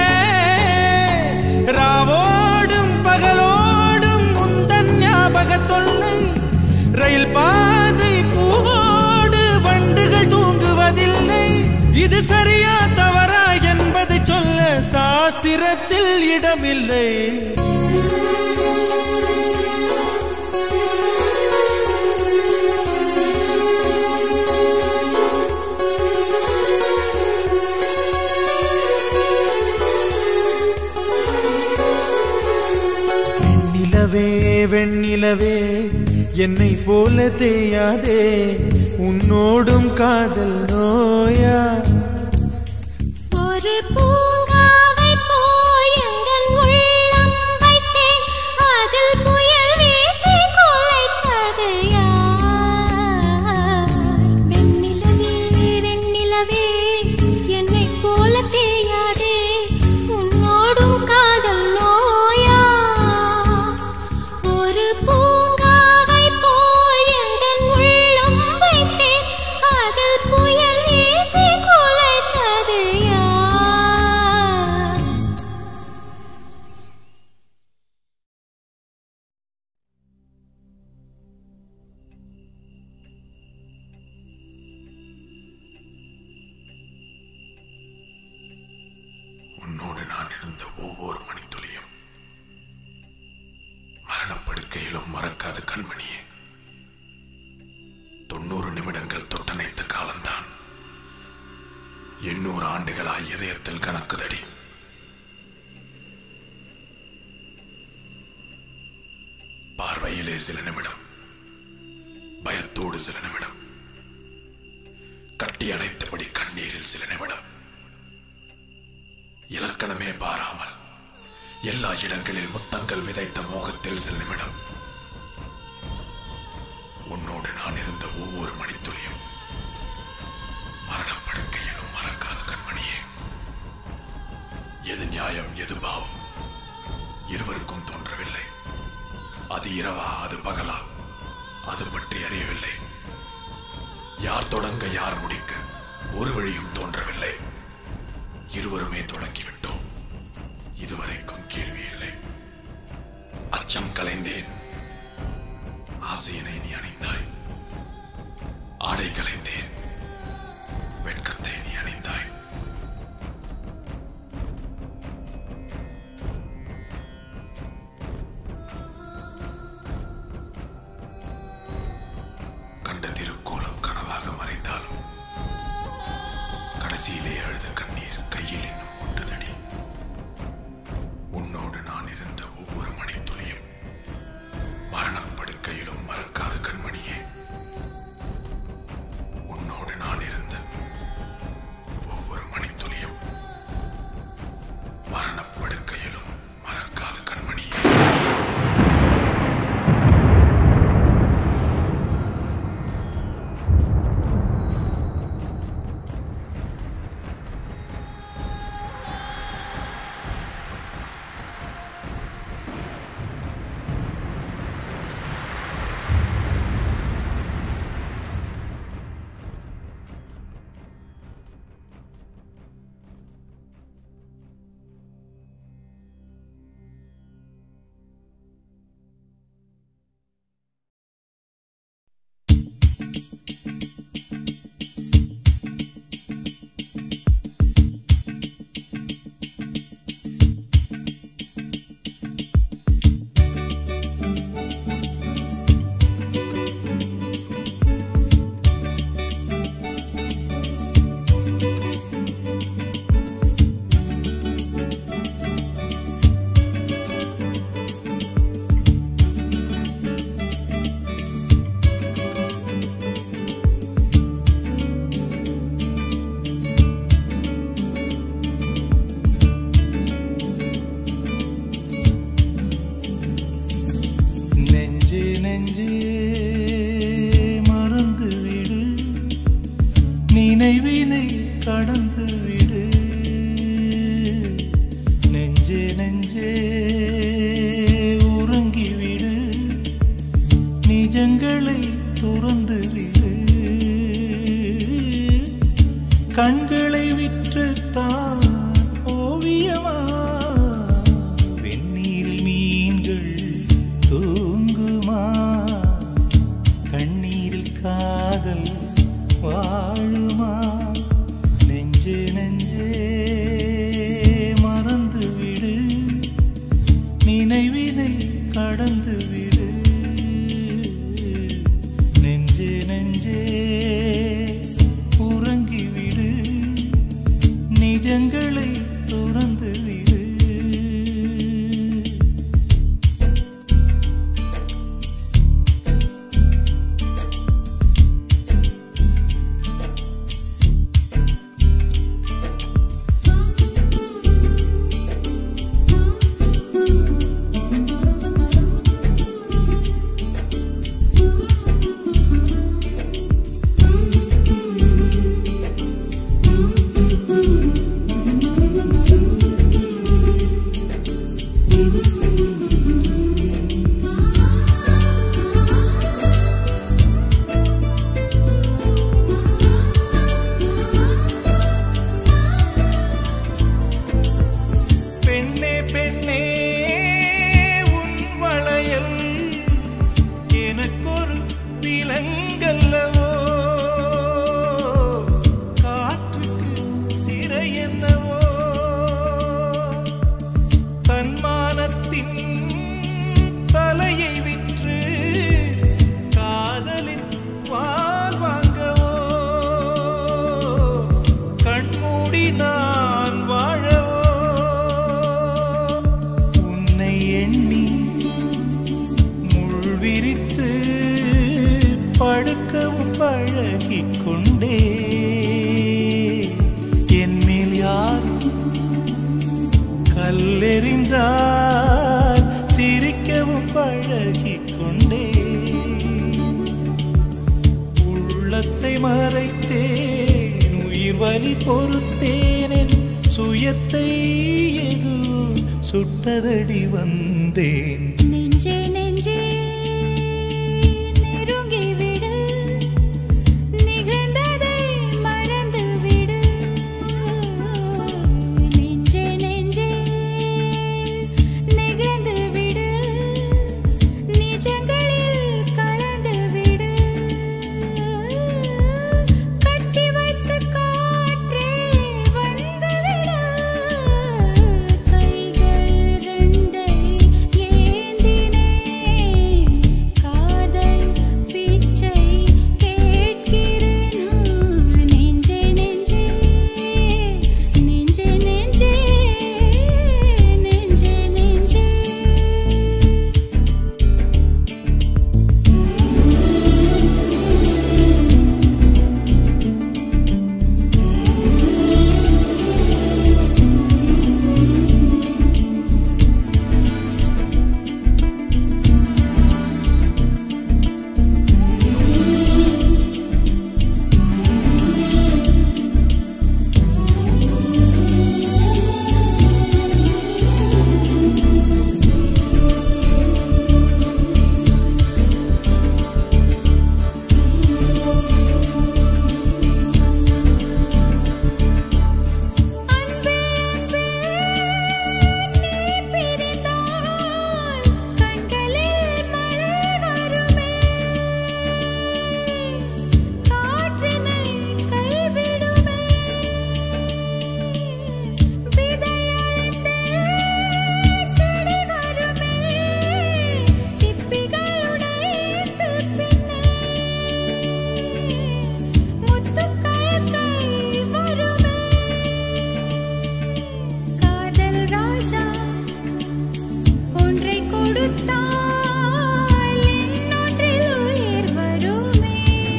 ராவோடும் பகலோடும் முந்தன் ஞாபக தொல்லை ரயில் பாதை பூவோடு வண்டுகள் தூங்குவதில்லை இது சரியா தவறா என்பதை சொல்ல சாஸ்திரத்தில் இடமில்லை வெண்ணிலவே வெண்ணிலவே என்னை போல தேயாதே உன்னோடும் காதல் நோயா ஒரு பூங்காவை போல் எங்கள் உள்ளம் வைத்தேன் அதில் புயல் வீசி குலைத்தது யார் வெண்ணிலவே வெண்ணிலவே என்னை போல தேயாதே உன்னோடும் காதல் நோயா ஒரு பூங்காவை போல் எங்கள் உள்ளம் வைத்தேன் அதில் புயல் வீசி குலைத்தது யார் உன்னோடு நான் இருந்த ஒவ்வொரு மணித்துளியும் மரணப்படுக்கையிலும் மறக்காத கண்மணியே தொண்ணூறு நிமிடங்கள் தொட்டணைத்த காலம்தான் எண்ணூறு ஆண்டுகளாய் இதயத்தில் கணக்குதடி பார்வையிலே சில நிமிடம் பயத்தோடு சில நிமிடம் கட்டி அணைத்தபடி கண்ணீரில் சில நிமிடம் இலக்கணமே பாராமல் எல்லா இடங்களில் முத்தங்கள் விதைத்த மோகத்தில் சில நிமிடம் உன்னோடு நான் இருந்த ஒவ்வொரு மணித்துளியும் மரணப்படுக்கையிலும் மறக்காத கண்மணியே எது நியாயம் எது பாவம் இருவருக்கும் தோன்றவில்லை அது இரவா அது பகலா அது பற்றி அறியவில்லை யார் தொடங்க யார் முடிக்க ஒரு வழியும் தோன்றவில்லை இருவருமே தொடங்கிவிட்டோம் இதுவரைக்கும் கேள்வி இல்லை அச்சம் கலைந்தேன் ஆசையினை நீ அணிந்தாய் ஆடை கலைந்தேன் வெட்கத்தை நீ அணிந்தாய் கண்ட திருக்கோலம் கனவாக மறைந்தாலும் கடைசியிலே அழுத கண்ணீர் கையில் இன்னும் ஒட்டுதடி உன்னோடு நான் இருந்த ஒவ்வொரு மணித்துளியும் மரணப்படுக்கையிலும் மறக்காத கண்மணியே உன்னோடு நான் இருந்த ஒவ்வொரு மணித்துளியும் மரணப்படுக்கையிலும் மறக்காத கண்மணியே நெஞ்சே நெஞ்சே மறந்து விடு நினைவினை கடந்து விடு நெஞ்சே நெஞ்சே உறங்கி விடு நிஜங்களை துறந்து விடு கண்களை விற்றுத்தான் ஓவியமா வெந்நீரில் மீன்கள் தூங்குமா கண்ணீரில் காதல் வாழுமா நெஞ்சே நெஞ்சே மறந்து விடு நினைவினை கடந்து விடு நெஞ்சே நெஞ்சே உறங்கி விடு நிஜங்களை துறந்து விடு பெண்ணே பெண்ணே உன் வளையல் எனக்கொரு விலங்கல்லவோ காற்றுக்கு சிறை என்னவோ தன்மானத்தின் தலையை விற்று காதலின் வால் வாங்கவோ கண்மூடி நான் வாழவோ உன்னை எண்ணி முள் விரித்து படுக்கவும் பழகிக் கொண்டே என்னில் யார் கல்லெறிந்தால் சிரிக்கவும் பழகிக் கொண்டே மறைத்தேன் உயிர் வலி பொறுத்தேனென் சுயத்தை எது சுட்டதடி வந்தேன் நெஞ்சே நெஞ்சே நெருங்கி விடு நிகழ்ந்ததை மறந்து விடு நெஞ்சே நெஞ்சே நிகழ்ந்து விடு நிஜங்களில் கலந்து விடு கட்டி வைத்த காற்றே வந்து விடு கைகள் ரெண்டை ஏந்தினே காதல் பிச்சை கேட்கிறேன் நெஞ்சே நெஞ்சே நெஞ்சே நெஞ்சே நெஞ்சே நெஞ்சே அன்பே அன்பே நீ பிரிந்தால் கண்களில் மழை வருமே காற்றினை கைவிடுமே விதையளந்தே செடி வருமே சிப்பிகள் உடைத்து பின்னே முத்துக்கள் கை வருமே காதல் ராஜா ஒன்றை கொடுத்தால் இன்னொன்றில் உயிர் வருமே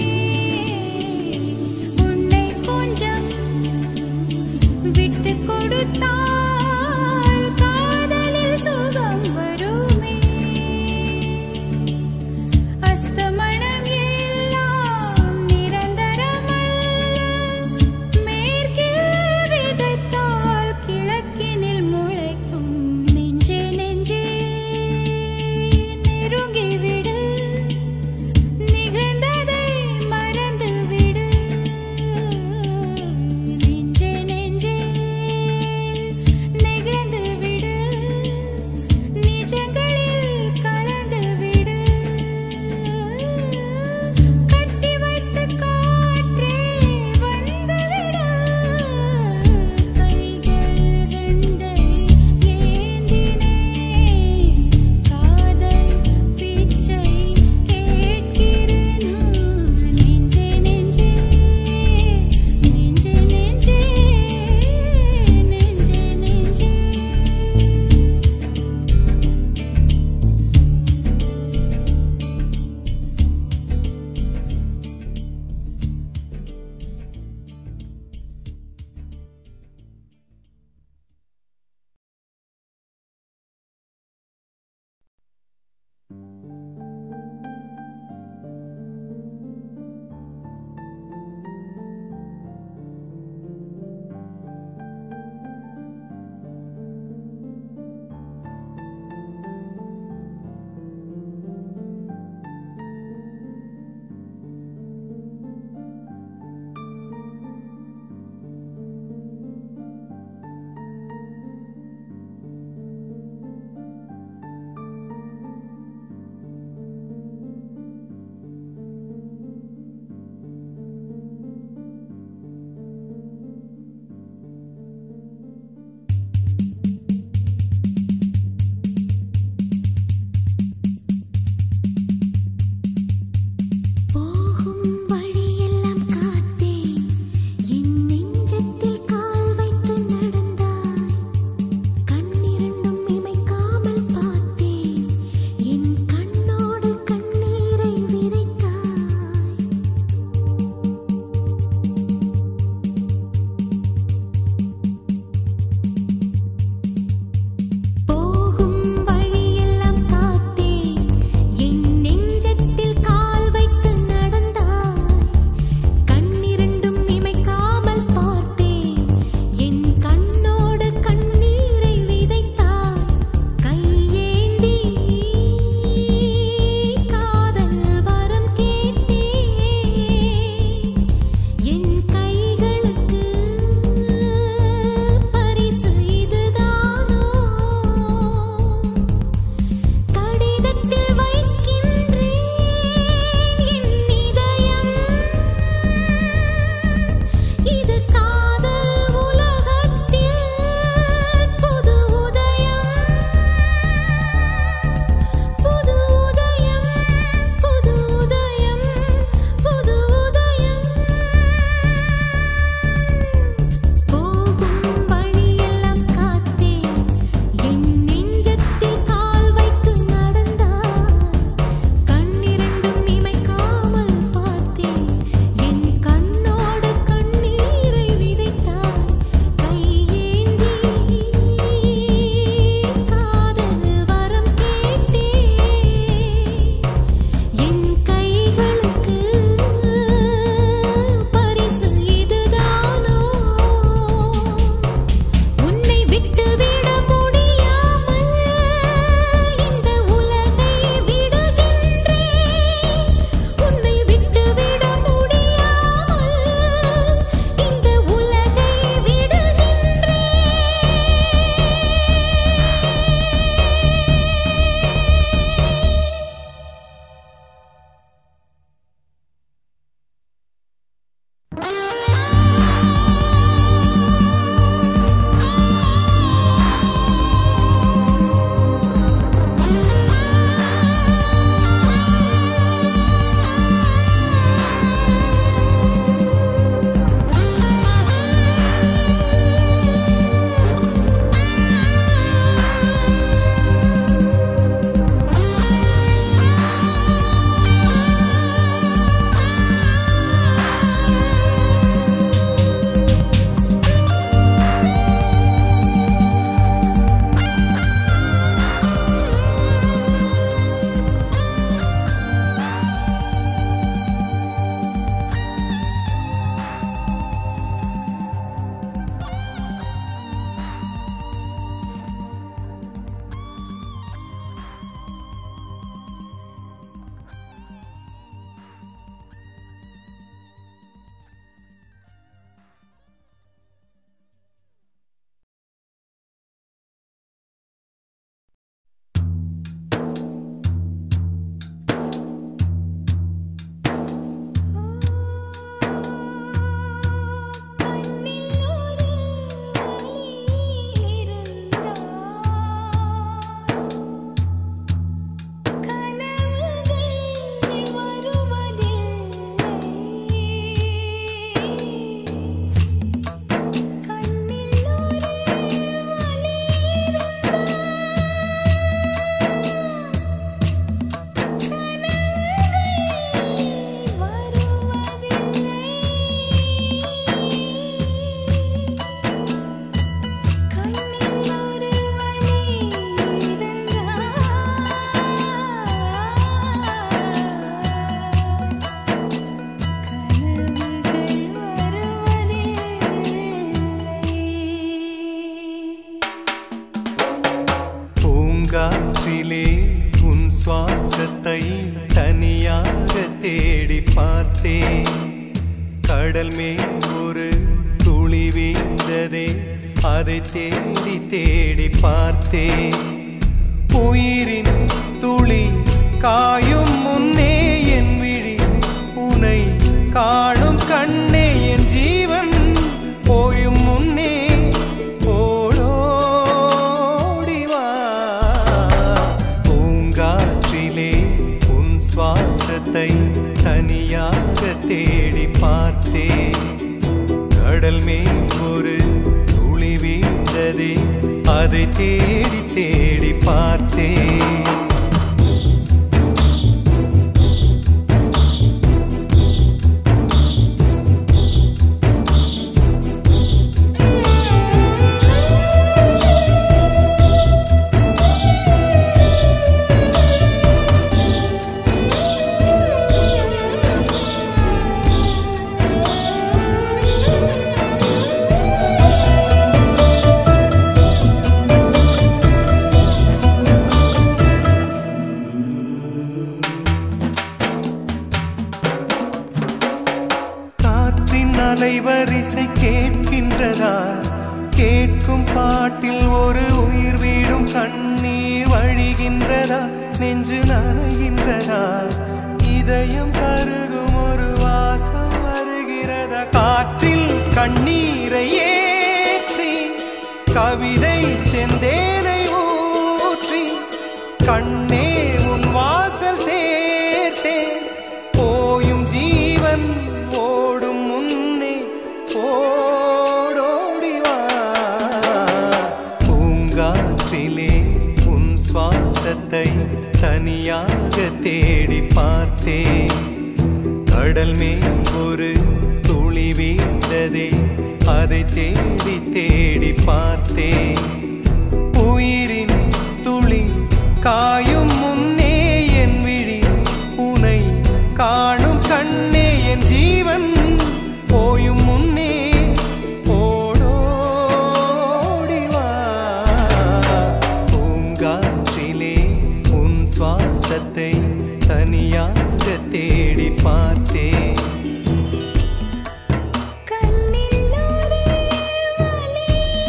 உன்னை கொஞ்சம் விட்டு கொடுத்தால் காதலில் சுகம் வருமே அஸ்தமனம் எல்லாம் நிரந்தரமல்ல மேற்கில் விதைத்தால் கிழக்கினில் முளைக்கும் நெஞ்சே நெஞ்சே நெருங்கி விடு நிகழ்ந்ததை மறந்து விடு நெஞ்சே நெஞ்சே பார்த்தேன் கடல் மேல் ஒரு துளி வீழ்ந்ததே அதை தேடி தேடி பார்த்தேன் உயிரின் துளி காயும் முன்னே என் விழி உனை காணும் கண்ணே என் ஜீவன் போயும் முன்னே ஓடோடி வா பூங்காற்றிலே உன் சுவாசத்தை தனியாக தேடி பார்த்தேன் கடல் மேல் ஒரு துளி வீழ்ந்ததே அதை தேடி தேடி பார்த்தேன் காற்றின் அலைவரிசை கேட்கின்றதா கேட்கும் பாட்டில் ஒரு உயிர் வீடும் கண்ணீர் வழிகின்றதா நெஞ்சு நனைகின்றதா இதயம் கருகும் ஒரு வாசம் வருகிறதா காற்றில் கண்ணீரை ஏற்றி கவிதை செந்தேனை ஊற்றி கண்ணே உன் வாசல் சேர்த்தேன் போயும் ஜீவன் ஓடும் முன்னே ஓடோடி வா பூங்காற்றிலே உன் சுவாசத்தை தனியாக தேடி பார்த்தேன் கடல் மேல் ஒரு துளி வீழ்ந்ததே அதை தேடி தேடி பார்த்தேன் உயிரின் துளி காயும் முன்னே என் விழி உனை காணும் கண்ணே என் ஜீவன் போயும் முன்னே ஓடோடி வா பூங்காற்றிலே உன் சுவாசத்தை தனியாக தேடி பார்த்தேன் கண்ணில் ஒரே வலி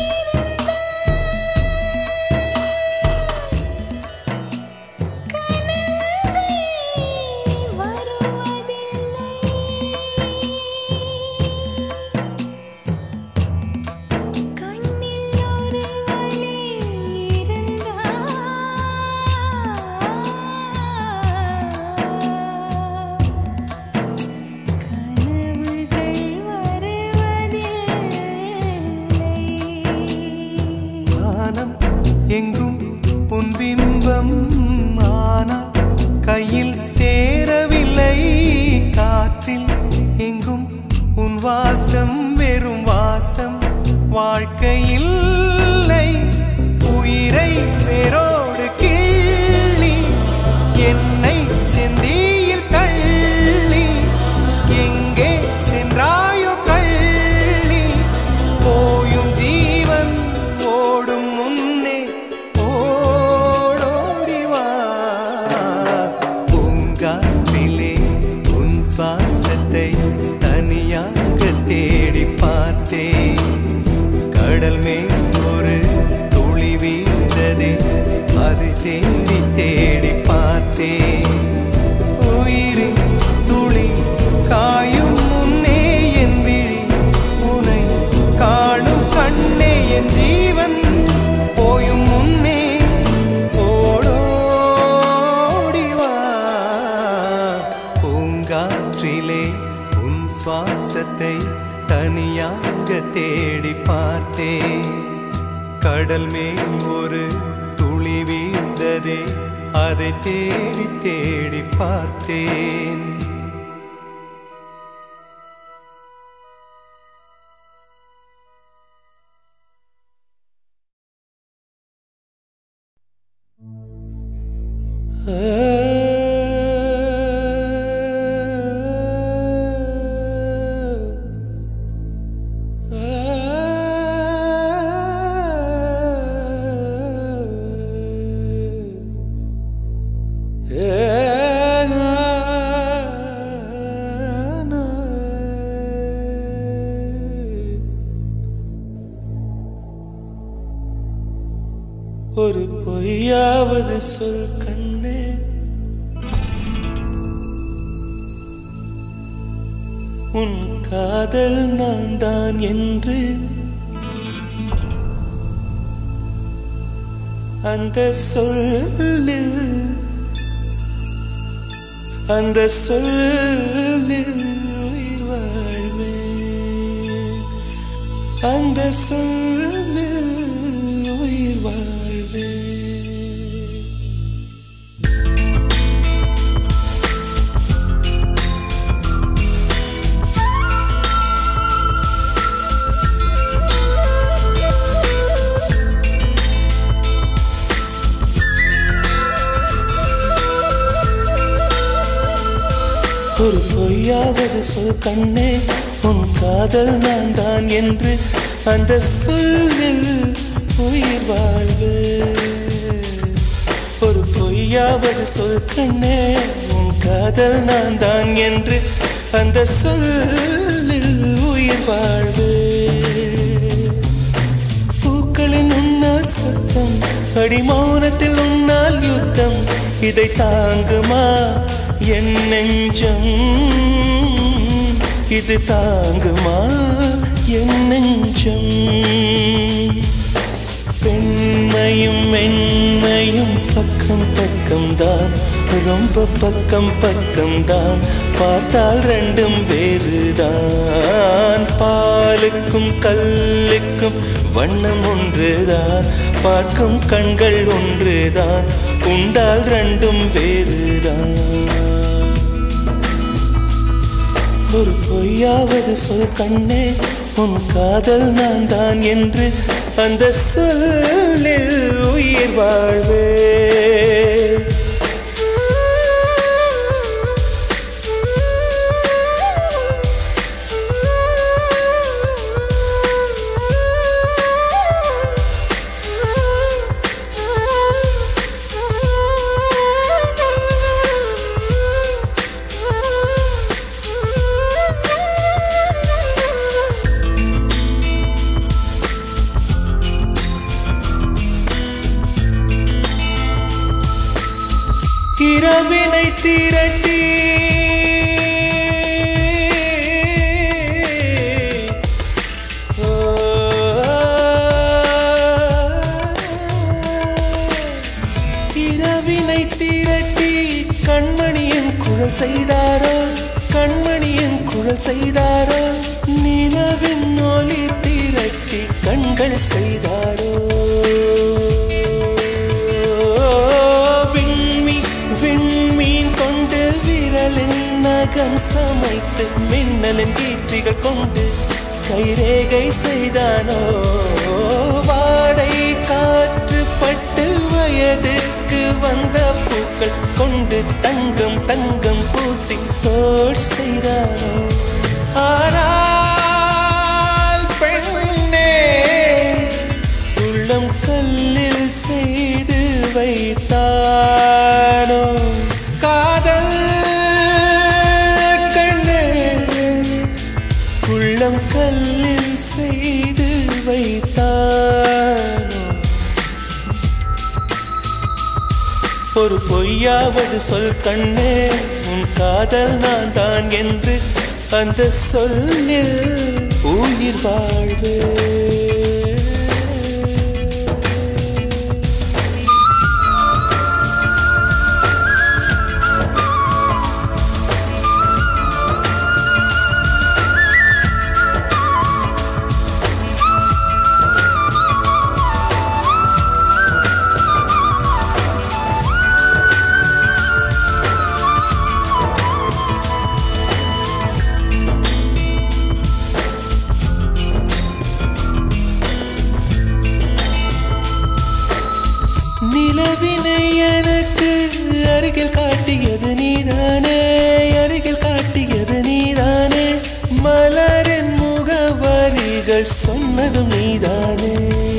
கனவுகள் வருவதில்லை கண்ணில் ஒரு வலி இருந்தால் கனவுகள் வருவதில்லை வானம் எங்கும் உன் பிம்பம் ஆனால் கையில் சேரவில்லை காற்றில் எங்கும் உன் வாசம் வெறும் வாசம் வாழ்க்கையில் உயிரை வேரோடு கிள்ளி என்னை செந்தியில் தள்ளி எங்கே சென்றாயோ கள்ளி போயும் ஜீவன் ஓடும் முன்னே ஓடோடி வா பூங்காற்றிலே உன் சுவாசத்தை தனியாக தேடி பார்த்தேன் கடல் மேல் ஒரு துளி வீழ்ந்ததே அது தேடி தேடி பார்த்தேன் உயிரின் துளி காயும் முன்னே என் விழி உனை காணும் கண்ணே என் ஜீவன் போயும் முன்னே ஓடோடி வா பூங்காற்றிலே உன் சுவாசத்தை தனியாக தேடி பார்த்தேன் கடல் மேல் ஒரு துளி வீழ்ந்ததே அதை தேடி தேடி பார்த்தேன் ஒரு பொய்யாவது சொல் கண்ணே உன் காதல் நான் தான் என்று அந்த சொல்லில் அந்த சொல்லில் உயிர் வாழ்வேன் அந்த சொல்லில் உயிர் வாழ்வேன் ஒரு பொய்யாவது சொல் கண்ணே உன் காதல் நான் தான் என்று அந்த சொல்லில் உயிர் வாழ்வு ஒரு பொய்யாவது சொல் கண்ணே உன் காதல் நான் தான் என்று அந்த சொல்லில் உயிர் வாழ்வு பூக்களின் உன்னால் சத்தம் அடி மௌனத்தில் உன்னால் யுத்தம் இதை தாங்குமா என் நெஞ்சம் இது தாங்குமா என் நெஞ்சம் பெண்மையும் மென்மையும் பக்கம் பக்கம் தான் ரொம்ப பக்கம் பக்கம் தான் பார்த்தால் ரெண்டும் வேறுதான் பாலுக்கும் கல்லுக்கும் வண்ணம் ஒன்றுதான் பார்க்கும் கண்கள் ஒன்றுதான் உண்டால் ரெண்டும் வேறுதான் ஒரு பொய்யாவது சொல் கண்ணே உன் காதல் நான் தான் என்று அந்த சொல்லில் உயிர் வாழ்வே இரவினை திரட்டி ஓ, இரவினை திரட்டி கண்மணியின் குழல் செய்தாரோ கண்மணியின் குழல் செய்தாரோ நிலவின் ஒளி திரட்டி கண்கள் செய்தாரோ விண்மீ விண்மீன் கொண்டு விரலின் நகம் சமைத்து மின்னலின் கீற்றிகள் கொண்டு கைரேகை செய்தானோ வாடை காற்று பட்டு வயதிற்கு வந்த பூக்கள் கொண்டு தங்கம் தங்கம் பூசி தோல் செய்தானோ ஆனால் பெண்ணே உள்ளம் கல்லில் செய்து வைத்தானோ காதல் கண்ணே உள்ளம் கல்லில் செய்து வைத்தானோ ஒரு பொய்யாவது சொல் கண்ணே உன் காதல் நான் தான் என்று அந்த சொல்லில் உயிர் வாழ்வே நிலவினை எனக்கு அருகில் காட்டியது நீதானே அருகில் காட்டியது நீதானே மலரின் முகவரிகள் சொன்னதும் நீதானே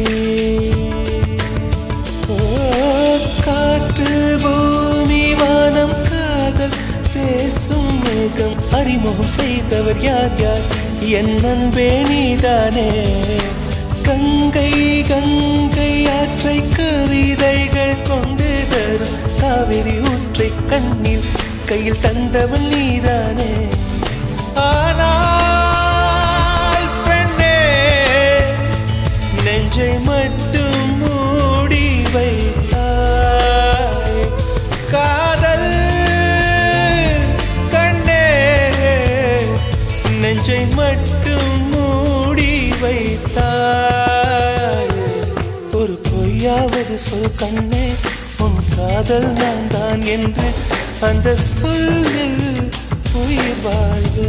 ஓ, காற்று பூமி வானம் காதல் பேசும் மேகம் அறிமுகம் செய்தவர் யார் யார் என் அன்பே நீதானே கங்கை கங்கை ஆற்றை கவிய கையில் தந்தவள் நீதானே ஆனால் பெண்ணே நெஞ்சை மட்டும் மூடி வைத்தாய் காதல் கண்ணே நெஞ்சை மட்டும் மூடி வைத்தாய் ஒரு பொய்யாவது சொல் கண்ணே உன் காதல் நான் தான் என்று அந்த சொல்லில் உயிர் வாழ்வு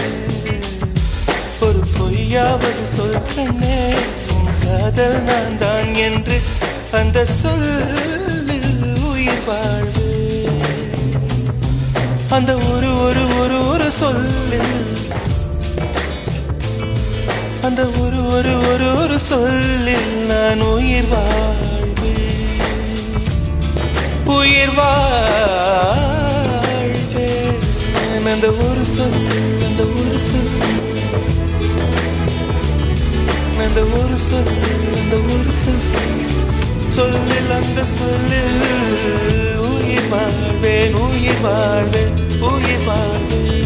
ஒரு பொய்யாவது சொல் கண்ணே உன் காதல் நான் தான் என்று அந்த சொல்லில் உயிர் வாழ்வு அந்த ஒரு ஒரு ஒரு ஒரு சொல்லில் அந்த ஒரு ஒரு ஒரு ஒரு சொல்லில் நான் உயிர் வாழ்வேன் உயிர் வாழ்வேன் அந்த ஒரு சொல் அந்த ஒரு சொல் அந்த ஒரு சொல் அந்த ஒரு சொல் சொல்லில் அந்த சொல்லில் உயிர் வாழ்வேன் உயிர் வாழ்வேன் உயிர் வாழ்வேன்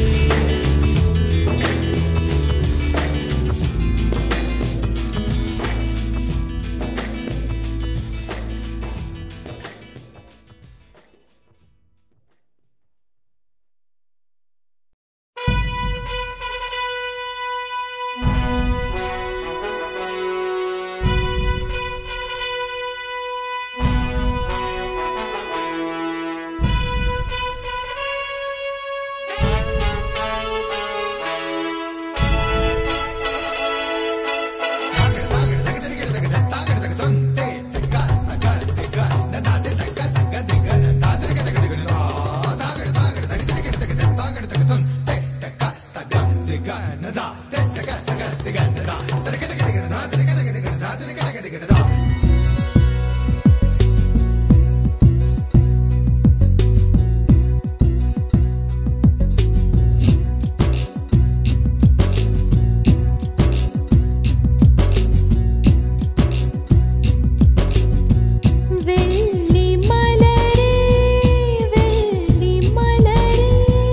வெள்ளி மலரே வெள்ளி மலரே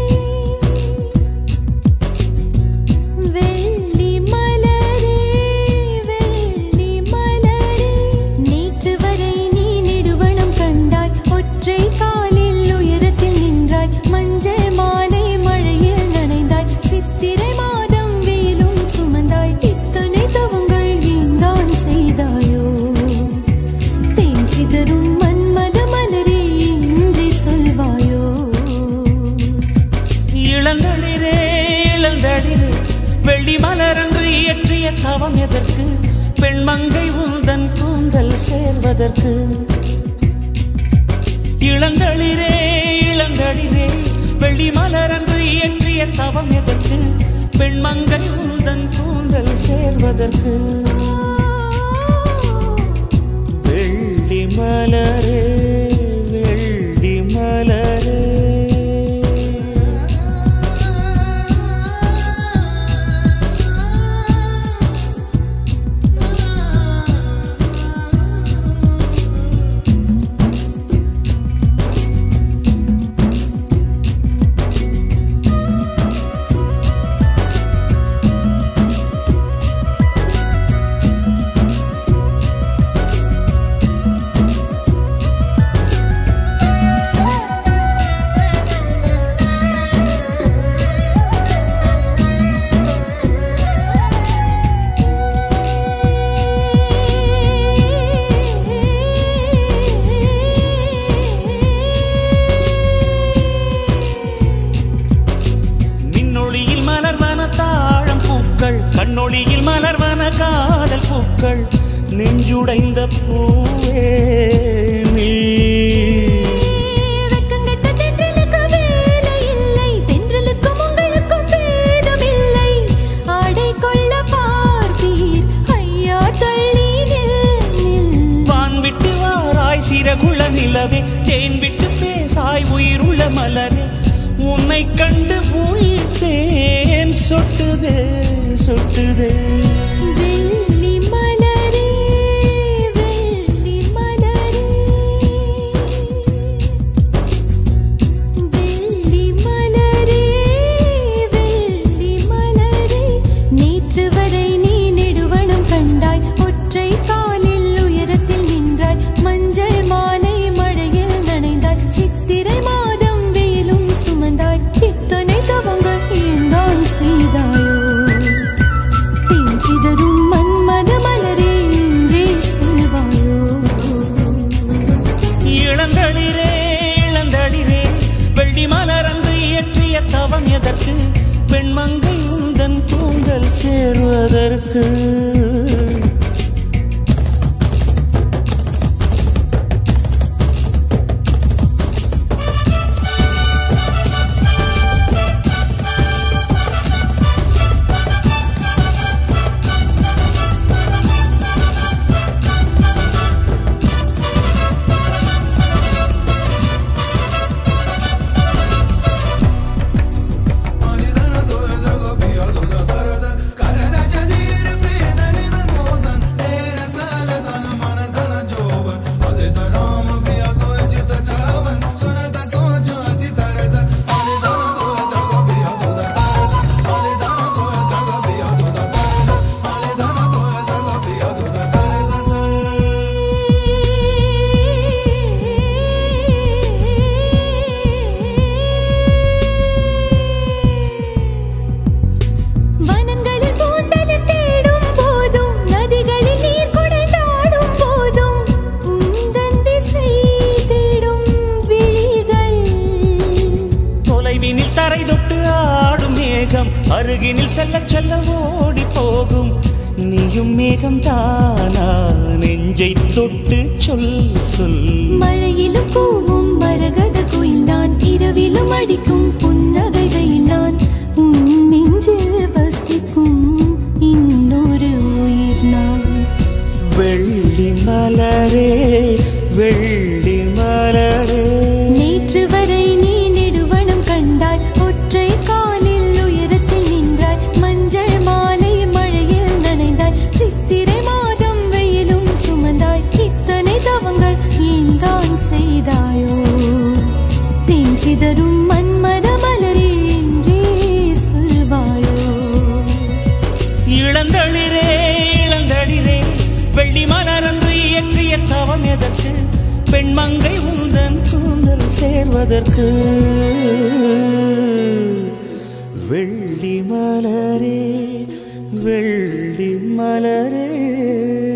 வெள்ளி மலரே வெள்ளி மலரே நேற்று வரை நீ நெடுவனம் கண்டாய் ஒற்றை காலில் உயரத்தில் நின்றாய் மஞ்சள் மாலை மழையில் நனைந்தாய் சித்திரை மாதம் வெயிலும் சுமந்தாய் இத்தனை தவங்கள் வீந்தான் செய்தாயோ தேன் சிதறும் மன்மத மலரே இன்றி சொல்வாயோ இளந்தளிரே இளந்தளிரே வெள்ளி மலரன்று இயற்றிய தவம் எதற்கு பெண்மங்கை உந்தன் கூந்தல் சேர்வதற்கு இளந்தளிரே இளந்தளிரே வெள்ளி மலரன்று இயற்றிய தவம் எதற்கு பெண்மங்கை உந்தன் கூந்தல் சேர்வதற்கு வெள்ளி மலரே வெள்ளி மலரே மின்னொளியில் மலர்வன தாழம் பூக்கள் கண்ணொளியில் மலர்வன காதல் பூக்கள் நெஞ்சுடைந்த பூவே நீ வெக்கங்கெட்ட தென்றலுக்கு வேலை இல்லை தென்றலுக்கும் உங்களுக்கும் பேதமில்லை ஆடை கொள்ள பார்ப்பீர் ஐயா தள்ளி நில் நில் வான் விட்டு வாராய் சிறகுள்ள நிலவே தேன் விட்டு பேசாய் உயிருள்ள மலரே உன்னை கண்டு உயிர் தேன் சொட்டுதே சொட்டுதே வெள்ளி மலரே வெள்ளி மலரே வெள்ளி அருகினில் செல்ல செல்ல ஓடி போகும் நீயும் மேகம் தானா நெஞ்சை தொட்டு சொல் சொல் மழையிலும் கூவும் மரகத குயில்தான் இரவிலும் அடிக்கும் புன்னகை வெயில்தான் உன் நெஞ்சில் வசிக்கும் இன்னொரு உயிர் நான் வெள்ளி மலரே வெள்ளி மலரே நேற்று வரை நீ நெடுவனம் கண்டாய் ஒற்றை காலில் உயரத்தில் நின்றாய் மஞ்சள் மாலை மழையில் நனைந்தாய் சித்திரை மாதம் வெயிலும் சுமந்தாய் இத்தனை தவங்கள் ஏன் தான் செய்தாயோ தேன் சிதறும் மன்மத மலரே என்றே சொல்வாயோ இளந்தளிரே இளந்தளிரே வெள்ளி மலரன்று இயற்றிய தவம் எதற்கு பெண்மங்கை உந்தன் கூந்தல் சேர்வதற்கு வெள்ளி மலரே வெள்ளி மலரே